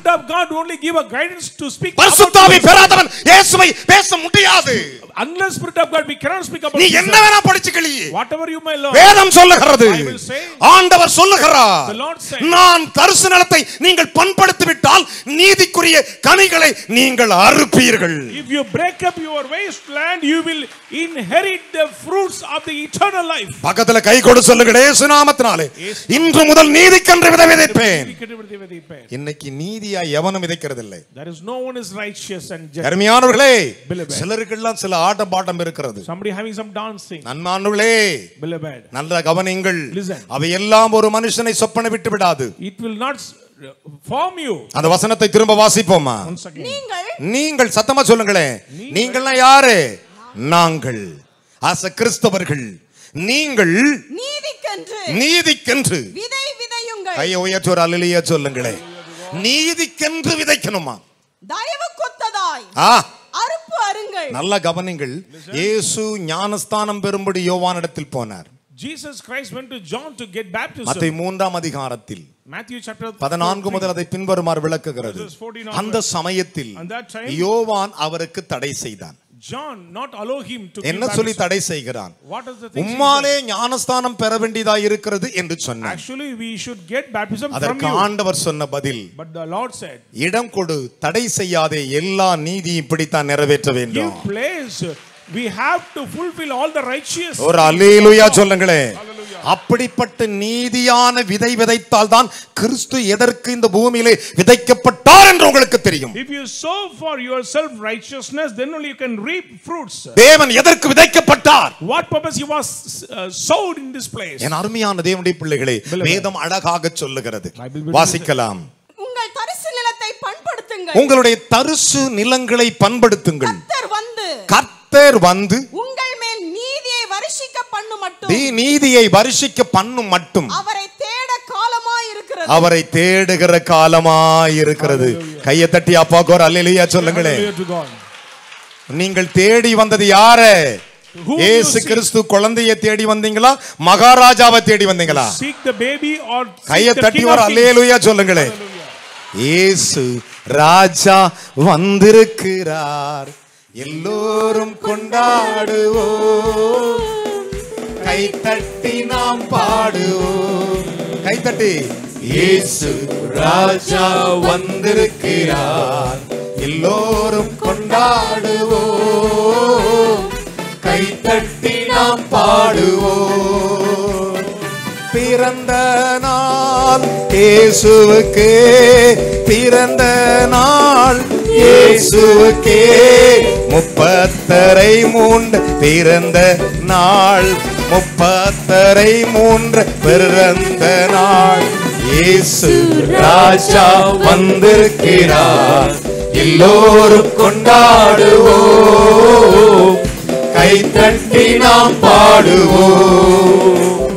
God only give a guidance to speak. about பரிசுத்தாவி Jesus. பெறாதவன் இயேசுவை பேச முடியாது Unless Spirit of God, we cannot speak about நீ Jesus. என்ன வேணா படிச்சுக்கலி Whatever you may learn. வேதம் சொல்லுகிறது Bible say, ஆண்டவர் சொல்லுகிறார் The Lord said, நான் தரிசு நிலத்தை நீங்கள் பண்படுத்தி விட்டால் நீதிக்குரிய கனிகளை நீங்கள் அறுப்பீர்கள் If you break up your wasteland, you will inherit the fruits of the eternal life. பக்கத்துல கை கொடு சொல்லுகிறே சுனாமத்தினாலே இன்று முதல் நீதிக்கென்று விதை விதைப்பேன் இன்னைக்கு நீதியா எவனும் விதைக்கிறதில்லை There is no one is righteous and just. அருமையானவர்களே Beloved. சிலருக்கெல்லாம் சில ஆட்டம் பாட்டம் இருக்கிறது Somebody having some dancing. நன்மானுகளே Beloved. நல்ல கவனிங்கள் Listen. அவையெல்லாம் ஒரு மனுஷனை சொப்பன விட்டு விடாது It will not s- form you. அந்த வசனத்தை திரும்ப வாசிப்போமா Once again. நீங்கள் நீங்கள் சத்தமா சொல்லுங்களேன் நீங்கள்லாம் யாரு நாங்கள் ஆச கிறிஸ்தவர்கள் நீங்கள் நீதிக்கென்று நீதிக்கென்று விதை விதையுங்கள் கையை உயர்த்தி ஒரு அலிலியா சொல்லுங்களேன் நீதிக்கென்று விதைக்கணுமா தயவு கொத்ததாய் ஆ அறுப்பு அருங்கள் நல்ல கவனிங்கள் இயேசு ஞானஸ்தானம் பெறும்படி யோவானிடத்தில் போனார் Jesus Christ went to John to get baptism. மத்திய மூன்றாம் அதிகாரத்தில் Matthew chapter பதினான்கு 14. முதல் அதை பின்வருமாறு விளக்குகிறது Verses 14 அந்த சமயத்தில் On that time, யோவான் அவருக்கு தடை செய்தான் John not allow him to என்ன give சொல்லி baptism. தடை செய்கிறான் What is the thing? he உம்மாலே ஞானஸ்தானம் பெற வேண்டியதா இருக்கிறது என்று said? சொன்னார் Actually, we should get baptism from அதற்கு you. ஆண்டவர் சொன்ன பதில் But the Lord said, இடம் கொடு தடை செய்யாதே எல்லா நீதியும் இப்படித்தான் நிறைவேற்ற give வேண்டும் place. We have to fulfill all the righteous. ஒரு அல்லேலூயா சொல்லுங்களேன் அப்படிப்பட்ட நீதியான விதை விதைத்தால் தான் கிறிஸ்து எதற்கு இந்த பூமியிலே விதைக்கப்பட்டார் என்று உங்களுக்கு தெரியும் If you sow for yourself righteousness, then only you can reap fruits. தேவன் எதற்கு விதைக்கப்பட்டார் What purpose he was uh, sowed in this place? என் அருமையான தேவனுடைய பிள்ளைகளே Beloved. வேதம் அழகாக சொல்லுகிறது Bible will வாசிக்கலாம் உங்கள் தரிசு நிலத்தை பண்படுத்துங்கள் உங்களுடைய தரிசு நிலங்களை பண்படுத்துங்கள் கர்த்தர் வந்து கர்த்தர் வந்து உங்கள் மேல் நீதியை வருஷிக்க பண்ணு மட்டும் நீ நீதியை வருஷிக்க பண்ணும் மட்டும் அவரை தேட காலமாய் இருக்கிறது அவரை தேடுகிற காலமாய் இருக்கிறது கையை தட்டி அப்பாக்கு ஒரு அல்லேலூயா சொல்லுங்களேன் Hallelujah to God. நீங்கள் தேடி வந்தது யார Whom ஏசு you seek? கிறிஸ்து குழந்தையை தேடி வந்தீங்களா மகாராஜாவை தேடி வந்தீங்களா Seek the baby or seek கையை the தட்டி King ஒரு of Kings. அல்லேலூயா சொல்லுங்களேன் Hallelujah. இயேசு ராஜா வந்திருக்கிறார் எல்லோரும் கொண்டாடுவோம் கை தட்டி நாம் பாடுவோம் கை தட்டி இயேசு ராஜா வந்திருக்கிறார் எல்லோரும் கொண்டாடுவோம் கை தட்டி நாம் பாடுவோம் பிறந்த நாள் இயேசுவுக்கு பிறந்த நாள் இயேசுவுக்கே முப்பத்தரை மூன்று பிறந்த நாள் முப்பத்தரை மூன்று பிறந்த நாள் இயேசு ராஜா வந்திருக்கிறார் எல்லோரும் கொண்டாடுவோம் கை தட்டி நாம் பாடுவோம்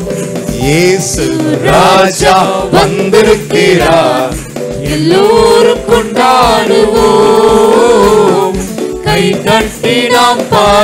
இயேசு ராஜா வந்திருக்கிறார் எல்லோரும் கொண்டாடுவோம் கை தட்டி நாம்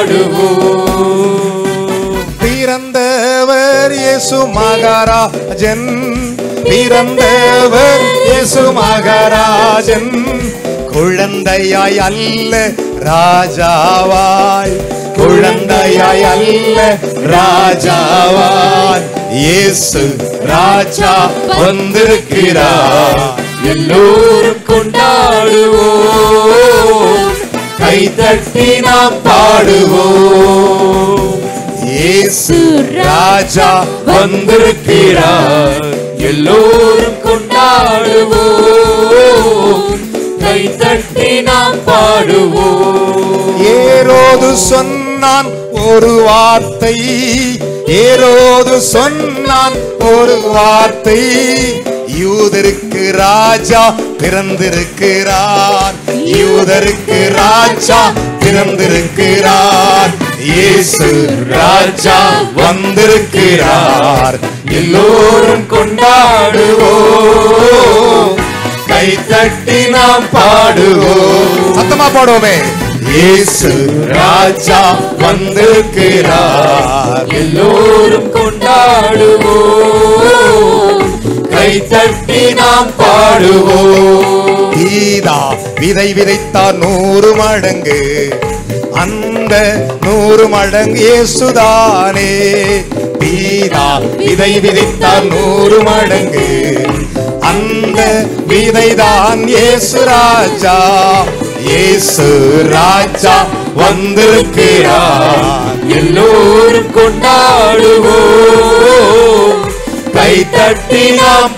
பாடுவோம் பிறந்தவர் இயேசு மகாராஜன் பிறந்தவர் இயேசு மகாராஜன் குழந்தையாய் அல்ல ராஜாவாய் குழந்தையாய் அல்ல ராஜாவாய் இயேசு ராஜா வந்திருக்கிறார் எல்லோரும் கொண்டாடுவோம் கை தட்டி நாம் பாடுவோம் இயேசு ராஜா வந்திருக்கிறார் எல்லோரும் கொண்டாடுவோம் கை தட்டி நாம் பாடுவோம் ஏரோது சொன்னான் ஒரு வார்த்தை ஏரோது சொன்னான் ஒரு வார்த்தை யூதருக்கு ராஜா பிறந்திருக்கிறார் யூதருக்கு ராஜா பிறந்திருக்கிறார் இயேசு ராஜா வந்திருக்கிறார் எல்லோரும் கொண்டாடுவோம் கை தட்டி நாம் பாடுவோம் சத்தமா பாடுவோமே இயேசு ராஜா வந்திருக்கிறார் எல்லோரும் கொண்டாடுவோம் கை தட்டி நாம் பாடுவோம் இதா விதை விதைத்தார் நூறு மடங்கு அந்த நூறு மடங்கு இயேசுதானே பீதா விதை விதைத்தார் நூறு மடங்கு அந்த விதைதான் இயேசு ராஜா இயேசு ராஜா வந்திருக்கிறார் எல்லோரும் கொண்டாடுவோம் கை தட்டி நாம்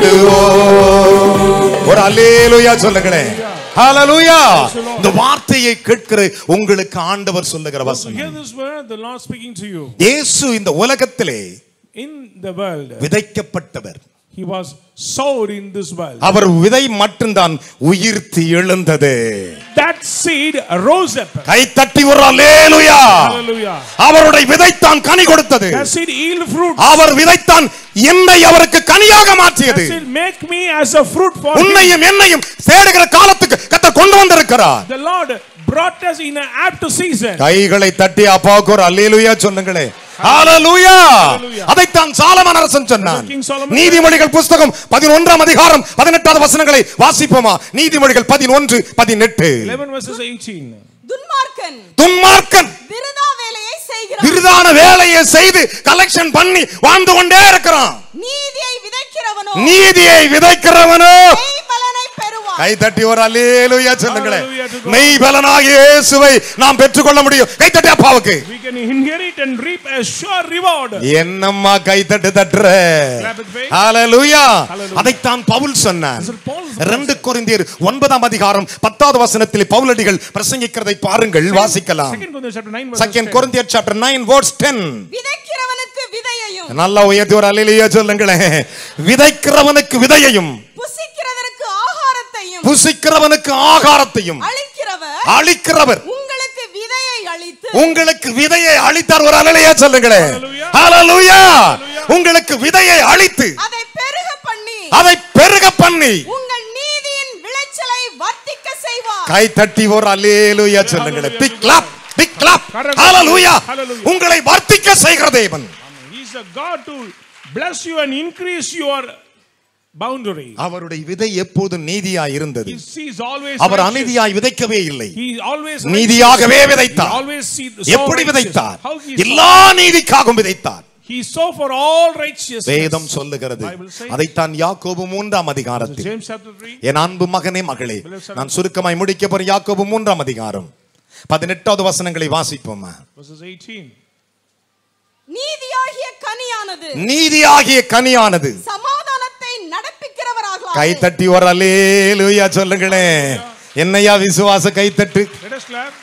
பாடுவோம் ஒரு அல்லேலூயா சொல்லுங்களேன் ஹalleluya இந்த வார்த்தையை கேட்கிற உங்களுக்கு ஆண்டவர் சொல்லுகிற So வசனம் hear this word, the Lord speaking to you. இயேசு இந்த உலகத்திலே In the world, விதைக்கப்பட்டவர் he was sowed in this world. அவர் விதை மட்டும்தான் உயிர்த்து எழுந்தது That seed rose up. கை தட்டி ஒரு அல்லேலூயா Hallelujah. அவருடைய விதைத்தான் கனி கொடுத்தது That seed yield fruit. அவர் விதைத்தான் என்னை அவருக்கு கனியாக That மாற்றியது seed make me as a fruit for him. உன்னையும் என்னையும் தேடுகிற காலத்துக்கு கத்த கொண்டு வந்திருக்கிறார் The Lord brought us in an apt season. கைகளை தட்டி அப்பாவுக்கு ஒரு அல்லேலூயா சொல்லுங்களே ஹalleluya Hallelujah. அதைத்தான் சாலமன் அரசன் சொன்னான் King Solomon நீதிமொழிகள் புஸ்தகம் பதினொன்றாம் அதிகாரம் பதினெட்டாவது வசனங்களை வாசிப்போமா நீதிமொழிகள் பதினொன்று பதினெட்டு 11 verses 18. துன்மார்க்கன் துன்மார்க்கன் விருதா வேலையை செய்கிறான் விருதான வேலையை செய்து கலெக்ஷன் பண்ணி வாழ்ந்து கொண்டே இருக்கிறான் நீதியை விதைக்கிறவனோ நீதியை விதைக்கிறவனோ மெய் பலனை பெறுவான் கை தட்டி ஒரு அல்லேலூயா சொல்லுங்களேன் Hallelujah to God. மெய் பலனாகிய இயேசுவை நாம் பெற்றுக்கொள்ள முடியும் கை தட்டி அப்பாவுக்கு We can inherit and reap a sure reward. என்னம்மா கை தட்டு தட்டுற Clap it faith. ஹalleluya Hallelujah. அதைத்தான் பவுல் சொன்னான் This is Paul's ரெண்டு கொரிந்தியர் ஒன்பதாம் அதிகாரம் பத்தாவது வசனத்தில் பவுலடிகள் பிரசங்கிக்கிறதை பாருங்கள் வாசிக்கலாம் Second Corinthians chapter 9 verses second 10. கொரிந்தியர் சாப்டர் 9 வேர்ஸ் 10 விதைக்கிறவனுக்கு விதையையும் நல்லா உயர்த்தி ஒரு அல்லேலூயா சொல்லுங்களேன் விதைக்கிறவனுக்கு விதையையும் புசிக்கிறதற்கு ஆகாரத்தையும் புசிக்கிறவனுக்கு ஆகாரத்தையும் அளிக்கிறவர் அளிக்கிறவர் உங்களுக்கு விதையை அளித்து உங்களுக்கு விதையை அளித்தார் ஒரு அலையா சொல்லுங்களேன் Hallelujah. ஹalleluya உங்களுக்கு விதையை அளித்து அதை பெருக பண்ணி அதை பெருக பண்ணி உங்கள் நீதியின் விளைச்சலை வர்த்திக்க செய்வார் கை தட்டி ஒரு அல்லேலூயா சொல்லுங்களேன் Hallelujah. Big clap big clap Correct. ஹalleluya Hallelujah. உங்களை வர்த்திக்க செய்கிற தேவன் He is a God to bless you and increase your boundary. அவருடைய விதை எப்போதும் நீதியாய் இருந்தது He sees always our righteous. அநீதியாய் விதைக்கவே இல்லை He always நீதியாகவே righteous. He விதைத்தார் always see so எப்படி righteous. விதைத்தார் How he எல்லா நீதிக்காகவும் விதைத்தார் He saw for all righteousness. வேதம் சொல்லுகிறது Bible says- அதைத்தான் யாக்கோபு மூன்றாம் அதிகாரத்தில் James chapter 3. என் அன்பு மகனே மகளே நான் சுருக்கமாய் முடிக்க போற யாக்கோபு மூன்றாம் அதிகாரம் பதினெட்டாவது வசனங்களை வாசிப்போமா Verses 18. நீதியாகிய கனியானது நீதியாகிய கனியானது சமாதானத்தை நடப்பிக்கிறவராக கை தட்டி ஒரு அல்லேலூயா சொல்லுங்களேன் என்னையா விசுவாச கைத்தட்டு Let us clap.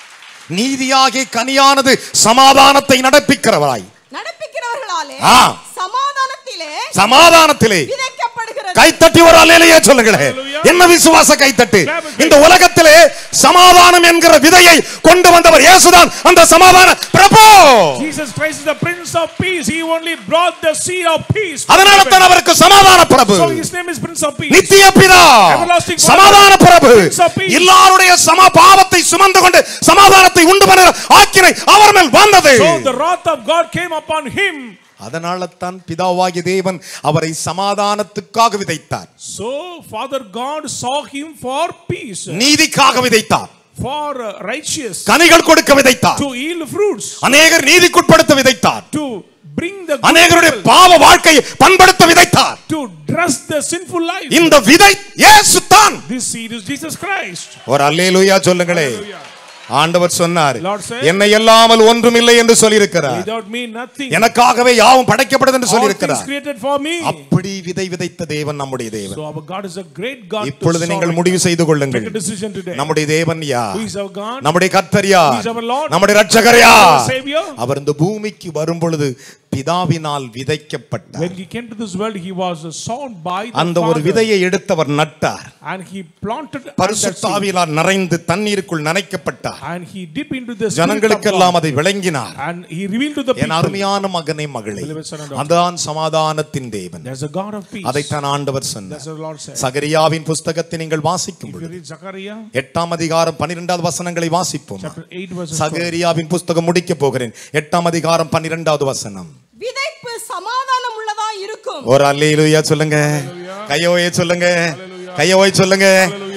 நீதியாகிய கனியானது சமாதானத்தை நடப்பிக்கிறவராய் நடப்பிக்கிறவர்களாலே ஆ. சமாதானத்திலே சமாதானத்திலே விதைக்கப்படுகிறது கைத்தட்டி ஒரு அல்லேலூயா சொல்லுங்களேன் Hallelujah. என்ன விசுவாச கைத்தட்டு Clap it. இந்த உலகத்திலே சமாதானம் என்கிற விதையை கொண்டு வந்தவர் இயேசுதான் அந்த சமாதான பிரபு Jesus Christ is the Prince of Peace. He only brought the seed of peace. அதனால தான் அவருக்கு சமாதான பிரபு So his name is Prince of Peace. நித்திய பிதா Everlasting Father, சமாதான பிரபு Prince of Peace. எல்லாருடைய சம பாவத்தை சுமந்து கொண்டு சமாதானத்தை உண்டு பண்ணுகிற ஆக்கினை அவர் மேல் வந்தது So the wrath of God came upon him. அதனால தான் பிதாவாகிய தேவன் அவரை சமாதானத்துக்காக விதைத்தார் So Father God saw him for peace, நீதிக்காக விதைத்தார் for uh, righteous, கனிகள் கொடுக்க விதைத்தார் to yield fruits, அநேகர் நீதிக்குட்படுத்த விதைத்தார் to bring the good அநேகருடைய people, பாவ வாழ்க்கையை பண்படுத்த விதைத்தார் to dress the sinful life. இந்த விதை இயேசு தான் This seed is Jesus Christ. ஒரு அல்லேலூயா சொல்லுங்களே Hallelujah. ஆண்டவர் சொன்னார் Lord said, என்னை இல்லாமல் ஒன்றும் இல்லை என்று சொல்லியிருக்கிறார் Without me, nothing. எனக்காகவே யாவும் படைக்கப்பட்டது என்று All things சொல்லியிருக்கிறார் created for me. அப்படி விதை விதைத்த தேவன் நம்முடைய தேவன் So our God is a great God. to இப்பொழுது நீங்கள் sovereign. முடிவு செய்து கொள்ளுங்கள் Take a decision today. நம்முடைய தேவன் யார் Who is our God? நம்முடைய கர்த்தர் யார் Who is our Lord? நம்முடைய ரட்சகர் Our யார் Savior? அவர் இந்த பூமிக்கு வரும் பொழுது பிதாவினால் விதைக்கப்பட்டார் When he came to this world, he was sown by the அந்த ஒரு Father. விதையை எடுத்தவர் நட்டார் And he planted under that seed. பரிசுத்தாவினால் நிறைந்து தண்ணீருக்குள் நனைக்கப்பட்டார் And he dipped into the spirit of ஜனங்களுக்கெல்லாம் God. அதை விளங்கினார் And he revealed to the N people. அருமையான மகனே மகளே Beloved son and daughter. அதான் சமாதானத்தின் தேவன் There's a God of peace. அதைத்தான் ஆண்டவர் சொன்னார் That's what the Lord said. சகரியாவின் புஸ்தகத்தை நீங்கள் வாசிக்கும் If you பொழுது read Zechariah எட்டாம் அதிகாரம் பன்னிரெண்டாவது வசனங்களை வாசிப்போம் chapter 8 verses 12. சகரியாவின் புஸ்தகம் முடிக்க போகிறேன் எட்டாம் அதிகாரம் பன்னிரெண்டாவது வசனம் விதைப்பு சமாதானம் உள்ளதா இருக்கும் ஒரு அல்லேலூயா சொல்லுங்க கையோய சொல்லுங்க கையோய சொல்லுங்க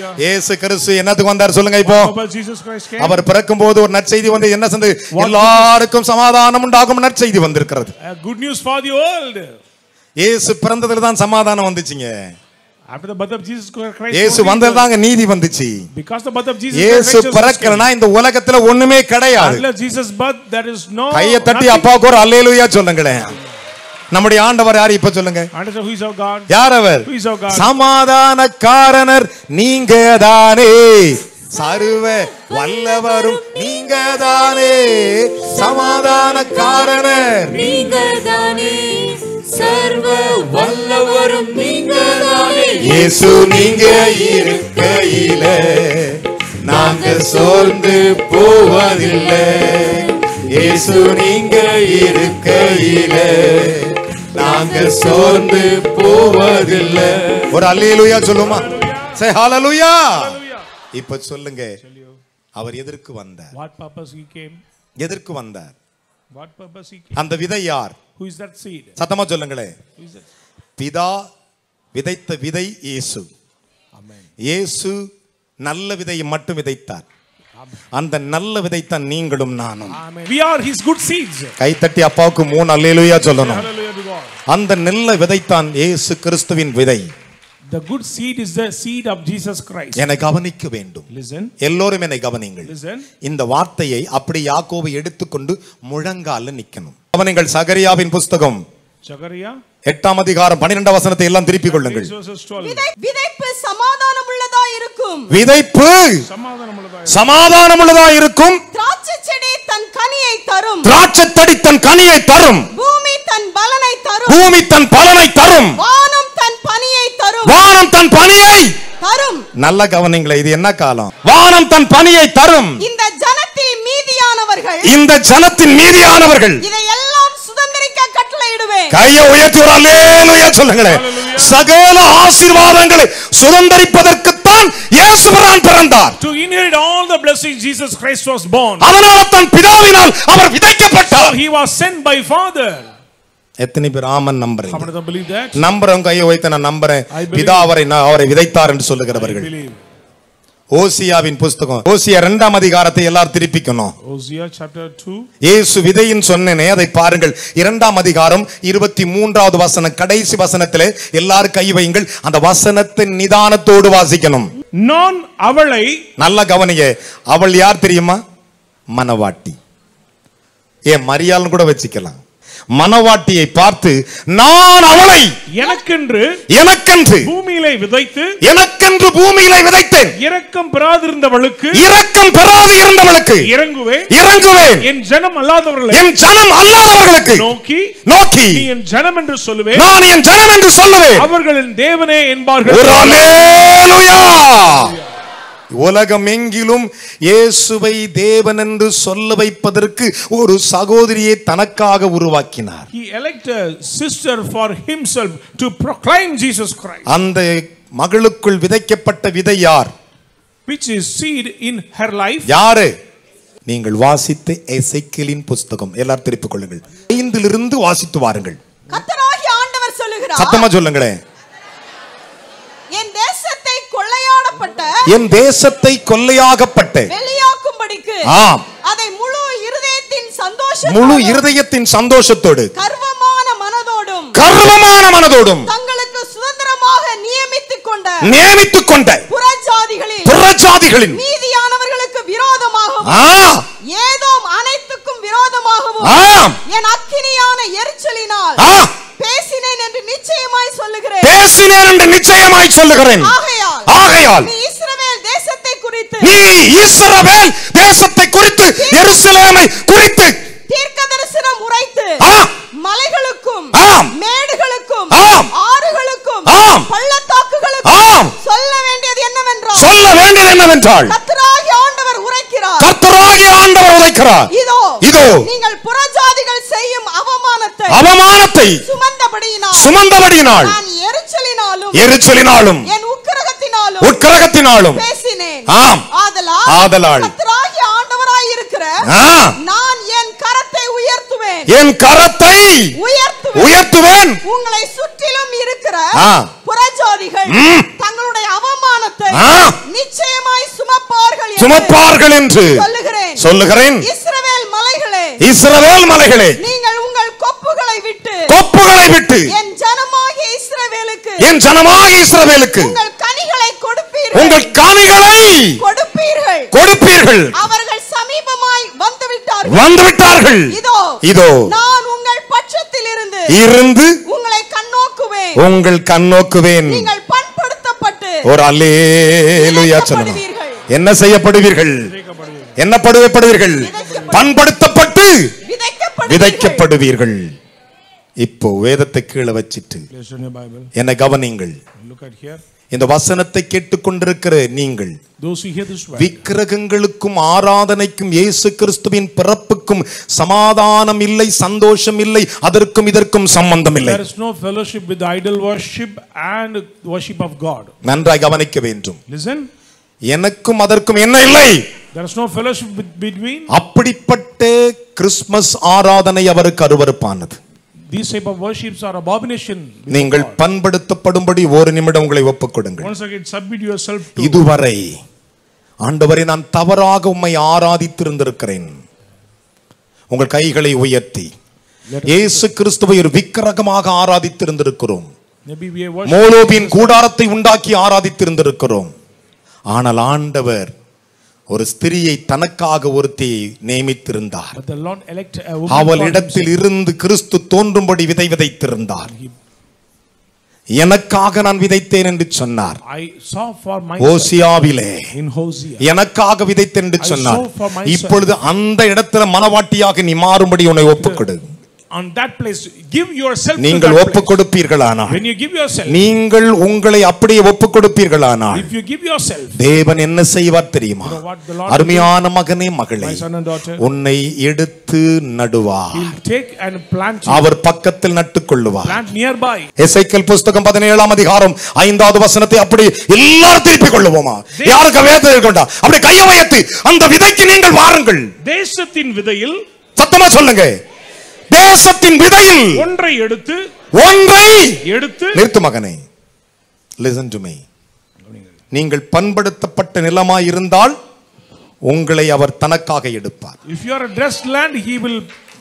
Hallelujah. இயேசு கிறிஸ்து என்னத்துக்கு வந்தார் சொல்லுங்க இப்போ Purpose Jesus Christ came. அவர் பிறக்கும் போது ஒரு நற்செய்தி வந்து என்ன செஞ்சது எல்லாருக்கும் சமாதானம் உண்டாகும் நற்செய்தி வந்திருக்கிறது Uh, good news for the world. இயேசு பிறந்ததுல தான் சமாதானம் வந்துச்சுங்க After the birth of Jesus Christ, இயேசு only வந்ததுல தாங்க நீதி வந்துச்சு because the birth of Jesus Christ, இயேசு righteousness பிறக்கலனா இந்த உலகத்துல ஒண்ணுமே came. கிடையாது Unless Jesus' birth, there is no. கையை தட்டி nothing. அப்பாவுக்கு ஒரு அல்லேலூயா சொல்லுங்களேன் நம்முடைய ஆண்டவர் யார் இப்ப சொல்லுங்க Understand who is our God? யார் அவர் Who is our God? சமாதானக்காரனர் நீங்க தானே சர்வ வல்லவரும் நீங்க தானே சமாதானக்காரனர் நீங்கதானே சர்வ வல்லவரும் நீங்கதானே இயேசு நீங்க இருக்கையில நாங்க சோர்ந்து போவதில்லை இயேசு நீங்க இருக்கையில நாங்க சோர்ந்து போவதில்லை ஒரு அல்லேலூயா சொல்லுமா சே ஹalleluya Hallelujah. இப்ப சொல்லுங்க Tell you அவர் எதற்கு வந்தார் what purpose he came. எதற்கு வந்தார் What purpose he came. அந்த விதை யார் Who is that seed? சத்தமா சொல்லுங்களேன் Who is that? பிதா விதைத்த விதை இயேசு Amen. இயேசு நல்ல விதையை மட்டும் விதைத்தார் அந்த நல்ல விதைத்தான் நீங்களும் நானும் Amen. We are his good seeds. கைத்தட்டி அப்பாவுக்கு மூணு அல்லேலூயா சொல்லணும் Hallelujah to God. அந்த நல்ல விதைத்தான் இயேசு கிறிஸ்துவின் விதை The good seed is the seed of Jesus Christ. என்னை கவனிக்க வேண்டும் Listen. எல்லோரும் என்னை கவனிங்கள் Listen. இந்த வார்த்தையை அப்படி யாக்கோவை எடுத்துக்கொண்டு முழங்கால நிக்கணும் கவனிங்கள் சகரியாவின் புஸ்தகம் Zachariah. எட்டாம் அதிகாரம் பன்னிரெண்டாம் வசனத்தை எல்லாம் திருப்பிக் கொள்ளுங்கள் Verse 12. விதை விதைப்பு சமாதானம் உள்ளதா இருக்கும் விதைப்பு சமாதானம் உள்ளதா சமாதானம் உள்ளதா இருக்கும் திராட்சை செடி தன் கனியை தரும் திராட்சத்தடி தன் கனியை தரும் பூமி தன் பலனை தரும் பூமி தன் பலனை தரும் வானம் தன் பனியை தரும் வானம் தன் பனியை தரும் நல்ல கவனிங்களே இது என்ன காலம் வானம் தன் பனியை தரும் இந்த ஜனத்தில் மீதியானவர்கள் இந்த ஜனத்தின் மீதியானவர்கள் இதையெல்லாம் சுதந்திரிக்க கட்டளையிடுவேன் கையை உயர்த்தி ஒரு அல்லேலூயா சொல்லுங்களேன் சகல ஆசீர்வாதங்களை சுதந்தரிப்பதற்குத்தான் இயேசுபிரான் பிறந்தார் To inherit all the blessings, Jesus Christ was born. அதனால தன் பிதாவினால் அவர் விதைக்கப்பட்டார் He was sent by Father. எத்தனை பேர் ஆமன் How நம்புறீங்க many of them believe that? நம்புறவங்க கையை வைத்து நான் நம்புறேன் I believe. பிதா அவரை நான் அவரை விதைத்தார் என்று I சொல்லுகிறவர்கள் believe. ஓசியாவின் புஸ்தகம் ஓசியா இரண்டாம் அதிகாரத்தை எல்லாரும் திருப்பிக்கணும் Hosea chapter 2. இயேசு விதையின் சொன்னேனே அதை பாருங்கள் இரண்டாம் அதிகாரம் இருபத்தி மூன்றாவது வசனம் கடைசி வசனத்திலே எல்லாரும் கை வையுங்கள் அந்த வசனத்தின் நிதானத்தோடு வாசிக்கணும் நான் அவளை நல்ல கவனிய அவள் யார் தெரியுமா மனவாட்டி ஏன் மரியாள்னு கூட வச்சுக்கலாம் மனவாட்டியை பார்த்து நான் அவளை எனக்கென்று எனக்கென்று பூமியிலே விதைத்து எனக்கென்று பூமியிலே விதைத்தேன் இரக்கம் பெறாதிருந்தவளுக்கு இரக்கம் பெறாது இருந்தவளுக்கு இறங்குவேன் இறங்குவேன் என் ஜனம் அல்லாதவர்களை என் ஜனம் அல்லாதவர்களுக்கு நோக்கி நோக்கி நீ என் ஜனம் என்று சொல்லுவேன் நான் என் ஜனம் என்று சொல்லுவேன் அவர்களின் தேவனே என்பார்கள் ஒரு அல்லேலூயா உலகம் எங்கிலும் இயேசுவை தேவன் என்று சொல்ல வைப்பதற்கு ஒரு சகோதரியை தனக்காக உருவாக்கினார் He elected a sister for himself to proclaim Jesus Christ, அந்த மகளுக்குள் விதைக்கப்பட்ட விதை யார் which is seed in her life. யாரு நீங்கள் வாசித்த எசைக்கிளின் புஸ்தகம் எல்லாரும் திருப்பிக் கொள்ளுங்கள் ஐந்திலிருந்து வாசித்து வாருங்கள் கத்தராகிய ஆண்டவர் சொல்லுகிறார் சத்தமா சொல்லுங்களேன் என் தேசத்தை கொள்ளையாடப்பட்ட என் தேசத்தை கொள்ளையாகப்பட்ட வெளியாக்கும்படிக்கு ஆம் அதை முழு இருதயத்தின் சந்தோஷம் முழு இருதயத்தின் சந்தோஷத்தோடு கர்வமான மனதோடும் கர்வமான மனதோடும் தங்களுக்கு சுதந்திரமாக நியமித்துக் கொண்ட நியமித்துக் கொண்ட புறஜாதிகளில் புறஜாதிகளின் மீதியானவர்களுக்கு விரோதமாகவும் ஆ, ஏதோ அனைத்துக்கும் விரோதமாகவும் ஆம், என் அக்கினியான எரிச்சலினால் ஆ, பேசினேன் என்று நிச்சயமாய் சொல்லுகிறேன் பேசினேன் என்று நிச்சயமாய் சொல்லுகிறேன் ஆகையால் ஆகையால் நீ இஸ்ரவேல் தேசத்தை குறித்து நீ இஸ்ரவேல் தேசத்தை குறித்து எருசலேமை குறித்து தீர்க்க தரிசனம் உரைத்து ஆ, மலைகளுக்கும் ஆம். மேடுகளுக்கும் ஆம். ஆறுகளுக்கும் ஆம். பள்ளத்தாக்குகளுக்கும் ஆம். சொல்ல வேண்டியது என்னவென்றால் சொல்ல வேண்டியது என்னவென்றால் கர்த்தராகிய ஆண்டவர் உரைக்கிறார் கர்த்தராகிய ஆண்டவர் உரைக்கிறார் இதோ இதோ நீங்கள் புறஜாதிகள் செய்யும் அவமானத்தை அவமானத்தை சுமந்தபடியினால் சுமந்தபடியினால் நான் எரிச்சலினாலும் எரிச்சலினாலும் என் உக்கிரகத்தினாலும் உட்கரகத்தினாலும் பேசினேன் ஆம். ஆதலால் ஆதலால். கர்த்தராகிய ஆண்டவராய் இருக்கிற ஆ, நான் என் கரத்தை உயர்த்துவேன் என் கரத்தை உயர்த்துவேன் உயர்த்துவேன் உங்களை சுற்றிலும் இருக்கிற ஆ. புறஜாதிகள் ம். தங்களுடைய அவமானத்தை ஆ. சுமப்பார்கள் என்று சொல்லுகிறேன் சொல்லுகிறேன் இஸ்ரவேல் மலைகளே இஸ்ரவேல் மலைகளே நீங்கள் உங்கள் கொப்புகளை விட்டு கொப்புகளை விட்டு என் ஜனமாகிய இஸ்ரவேலுக்கு என் ஜனமாக இஸ்ரவேலுக்கு உங்கள் கனிகளை கொடுப்பீர்கள் உங்கள் கனிகளை கொடுப்பீர்கள் கொடுப்பீர்கள் அவர்கள் சமீபமாய் வந்து விட்டார்கள் வந்து விட்டார்கள் இதோ இதோ நான் உங்கள் பட்சத்தில் இருந்து இருந்து உங்களை கண்ணோக்குவேன் உங்கள் கண்ணோக்குவேன் நீங்கள் பண்படுத்தப்பட்டு ஒரு அல்லேலுயா சொல்லணும் விதைக்கப்படுவீர்கள். என்ன செய்யப்படுவீர்கள் என்ன படுவப்படுவீர்கள் பண்படுத்தப்பட்டு விதைக்கப்படுவீர்கள் விதைக்கப்படுவீர்கள் இப்போ வேதத்தை கீழே வச்சிட்டு Place in your Bible. என்ன கவனிங்கள் Look at here. இந்த வசனத்தை கேட்டுக்கொண்டிருக்கிற நீங்கள் Those who hear this word. விக்கிரகங்களுக்கும் ஆராதனைக்கும் இயேசு கிறிஸ்துவின் பிறப்புக்கும் சமாதானம் இல்லை சந்தோஷம் இல்லை அதற்கும் இதற்கும் சம்பந்தம் இல்லை There is no fellowship with idol worship and worship of God. நன்றாய் கவனிக்க வேண்டும் Listen. எனக்கும் அதற்கும் என்ன இல்லை There is no fellowship with, between அப்படிப்பட்ட கிறிஸ்மஸ் ஆராதனை அவருக்கு அருவருப்பானது these type of worships are abomination. before நீங்கள் God. பண்படுத்தப்படும்படி ஒரு நிமிடம் உங்களை ஒப்புக் கொடுங்கள் Once again, submit yourself to இதுவரை ஆண்டவரை நான் தவறாக உம்மை ஆராதித்திருந்திருக்கிறேன் உங்கள் கைகளை உயர்த்தி இயேசு கிறிஸ்துவை ஒரு விக்கிரகமாக ஆராதித்திருந்திருக்கிறோம் maybe we are worshiping. மோலோபின் கூடாரத்தை உண்டாக்கி ஆராதித்திருந்திருக்கிறோம் ஆனால் ஆண்டவர் ஒரு ஸ்திரியை தனக்காக ஒருத்தி நியமித்திருந்தார் But the Lord elect a woman for அவளிடத்தில் இருந்து கிறிஸ்து தோன்றும்படி விதை விதைத்திருந்தார் எனக்காக நான் விதைத்தேன் என்று சொன்னார் himself. I saw for myself ஓசியாவிலே in Hosea. எனக்காக விதைத்தேன் என்று I சொன்னார் sow for myself. இப்பொழுது அந்த இடத்துல மனவாட்டியாக நீ மாறும்படி உன்னை ஒப்புக்கொடு On that place, give yourself to நீங்கள் that ஒப்புக் place. கொடுப்பீர்களானால் When you give yourself, நீங்கள் உங்களை அப்படியே ஒப்புக் கொடுப்பீர்களானால் if you give yourself, தேவன் என்ன செய்வார் தெரியுமா You know what the Lord அருமையான மகனே மகளே my son and daughter, உன்னை எடுத்து நடுவார் He'll take and plant you, அவர் பக்கத்தில் நட்டுக் கொள்ளுவார் plant nearby. எசைக்கல் புஸ்தகம் பதினேழாம் அதிகாரம் ஐந்தாவது வசனத்தை அப்படி எல்லாரும் திருப்பிக் கொள்ளுவோமா யாருக்கு வேதனை கொண்டா அப்படி கையை உயர்த்தி அந்த விதைக்கு நீங்கள் வாருங்கள் தேசத்தின் விதையில் சத்தமா சொல்லுங்க தேசத்தின் விதையில் ஒன்றை எடுத்து ஒன்றை எடுத்து நிறுத்து மகனே லிசன் டு மீ நீங்கள் பண்படுத்தப்பட்ட நிலமாய் இருந்தால் உங்களை அவர் தனக்காக எடுப்பார் If you are a dressed land, He will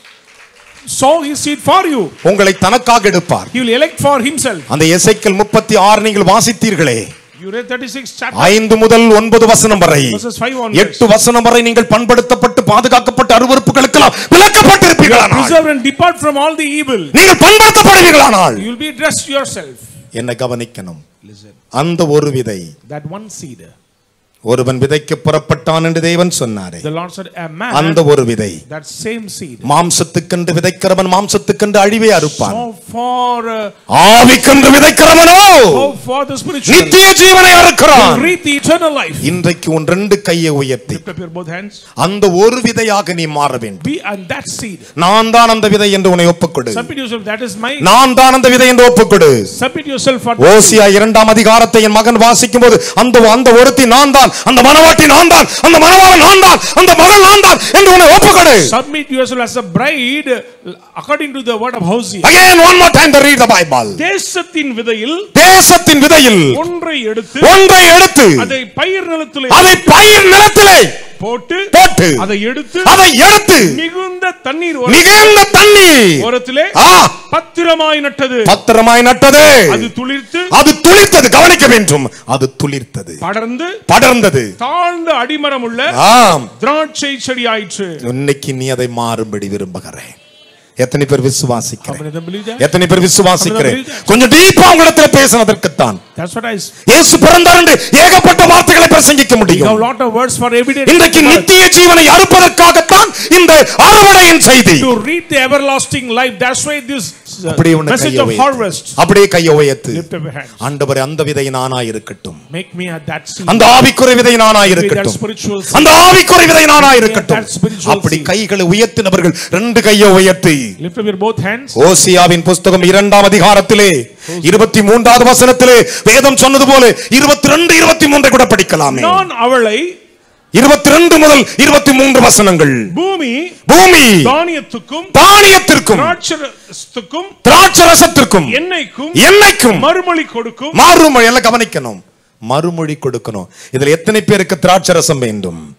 sow His seed for you. உங்களை தனக்காக எடுப்பார் He will elect for Himself. அந்த எசைக்கல் முப்பத்தி ஆறு நீங்கள் வாசித்தீர்களே You read 36 chapter ஐந்து முதல் ஒன்பது வசனம் வரை verses 5 onwards. எட்டு வசனம் வரை நீங்கள் பண்படுத்தப்பட்டு பாதுகாக்கப்பட்ட அருவறுப்புகளுக்கெல்லாம் விலக்கப்பட்டிருப்பீர்களானால் Preserve and depart from all the evil. நீங்கள் பண்படுத்தப்படுவீர்களானால் You will be dressed yourself. என்ன கவனிக்கணும் Listen. அந்த ஒரு விதை That one seed. ஒருவன் விதைக்க புறப்பட்டான் என்று தேவன் சொன்னாரே The Lord said, A man, அந்த ஒரு விதை that same seed. மாம்சத்துக்கென்று விதைக்கிறவன் மாம்சத்துக்கென்று அழிவே அறுப்பான் Sow for, uh, ஆவிக்கென்று விதைக்கிறவனோ sow for the spiritual. நித்திய ஜீவனை அறுக்கிறான் will reap the eternal life. இன்றைக்கு உன் ரெண்டு கையை உயர்த்தி Lift up your both hands. அந்த ஒரு விதையாக நீ மாற வேண்டும் Be and that seed. நான் தான் அந்த விதை என்று உன்னை ஒப்புக்கொடு Submit yourself. That is my. நான் தான் அந்த விதை என்று ஒப்புக்கொடு Submit yourself for. ஓசியா இரண்டாம் அதிகாரத்தை என் மகன் வாசிக்கும் போது அந்த அந்த ஒருத்தி நான் தான் அந்த மனவாட்டி நான் தான் அந்த மனவாளன் நான் தான் அந்த மகள் நான் தான் என்று உன்னை ஒப்புக்கொடு Submit yourself as a bride according to the word of Hosea. again one more time to read the bible தேசத்தின் விதையில் தேசத்தின் விதையில் ஒன்றை எடுத்து ஒன்றை எடுத்து அதை பயிர் நிலத்திலே அதை பயிர் நிலத்திலே போட்டு போட்டு அதை எடுத்து அதை எடுத்து மிகுந்த தண்ணீர் மிகுந்த தண்ணீர் ஓரத்திலே ஆ பத்திரமாய் நட்டது பத்திரமாய் நட்டது அது துளிர்த்து அது துளிர்த்தது கவனிக்க வேண்டும் அது துளிர்த்தது படர்ந்து படர்ந்தது தாழ்ந்த அடிமரம் உள்ள ஆம் திராட்சை செடி ஆயிற்று இன்னைக்கு நீ அதை மாறும்படி விரும்புகிறேன் எத்தனை பேர் விசுவாசிக்கிறேன் How many of them believe that? எத்தனை பேர் விசுவாசிக்கிறேன் கொஞ்சம் டீப்பா உங்களிடத்துல பேசினதற்குத்தான் That's what I இயேசு பிறந்தார் என்று ஏகப்பட்ட வார்த்தைகளை பிரசங்கிக்க have a முடியும் lot of words for every day. இன்றைக்கு நித்திய ஜீவனை அறுப்பதற்காகத்தான் இந்த அறுவடையின் செய்தி To reap the everlasting life. That's why this uh, அப்படியே உன்னை message கையை of உயர்த்து. harvest. அப்படியே கையை உயர்த்து Lift up your hands. ஆண்டவரே அந்த விதை நானா இருக்கட்டும் Make me at that seed. அந்த ஆவிக்குறை விதை நானா Be that இருக்கட்டும் spiritual seed. அந்த ஆவிக்குறை விதை நானா இருக்கட்டும் That spiritual அப்படி seed. கைகளை உயர்த்தினவர்கள் ரெண்டு கையை உயர்த்தி Lift up your both hands. ஓசியாவின் புஸ்தகம் இரண்டாம் அதிகாரத்திலே இருபத்தி மூன்றாவது வசனத்திலே வேதம் சொன்னது போல இருபத்தி ரெண்டு இருபத்தி மூன்றை கூட படிக்கலாமே நான் அவளை இருபத்தி ரெண்டு முதல் இருபத்தி மூன்று வசனங்கள் பூமி பூமி தானியத்துக்கும் தானியத்திற்கும் திராட்சரசத்துக்கும் திராட்சரசத்திற்கும் எண்ணெய்க்கும் எண்ணெய்க்கும் மறுமொழி கொடுக்கும் மாறுமொழி எல்லாம் கவனிக்கணும் மறுமொழி கொடுக்கணும் இதுல எத்தனை பேருக்கு திராட்சரசம் வேண்டும்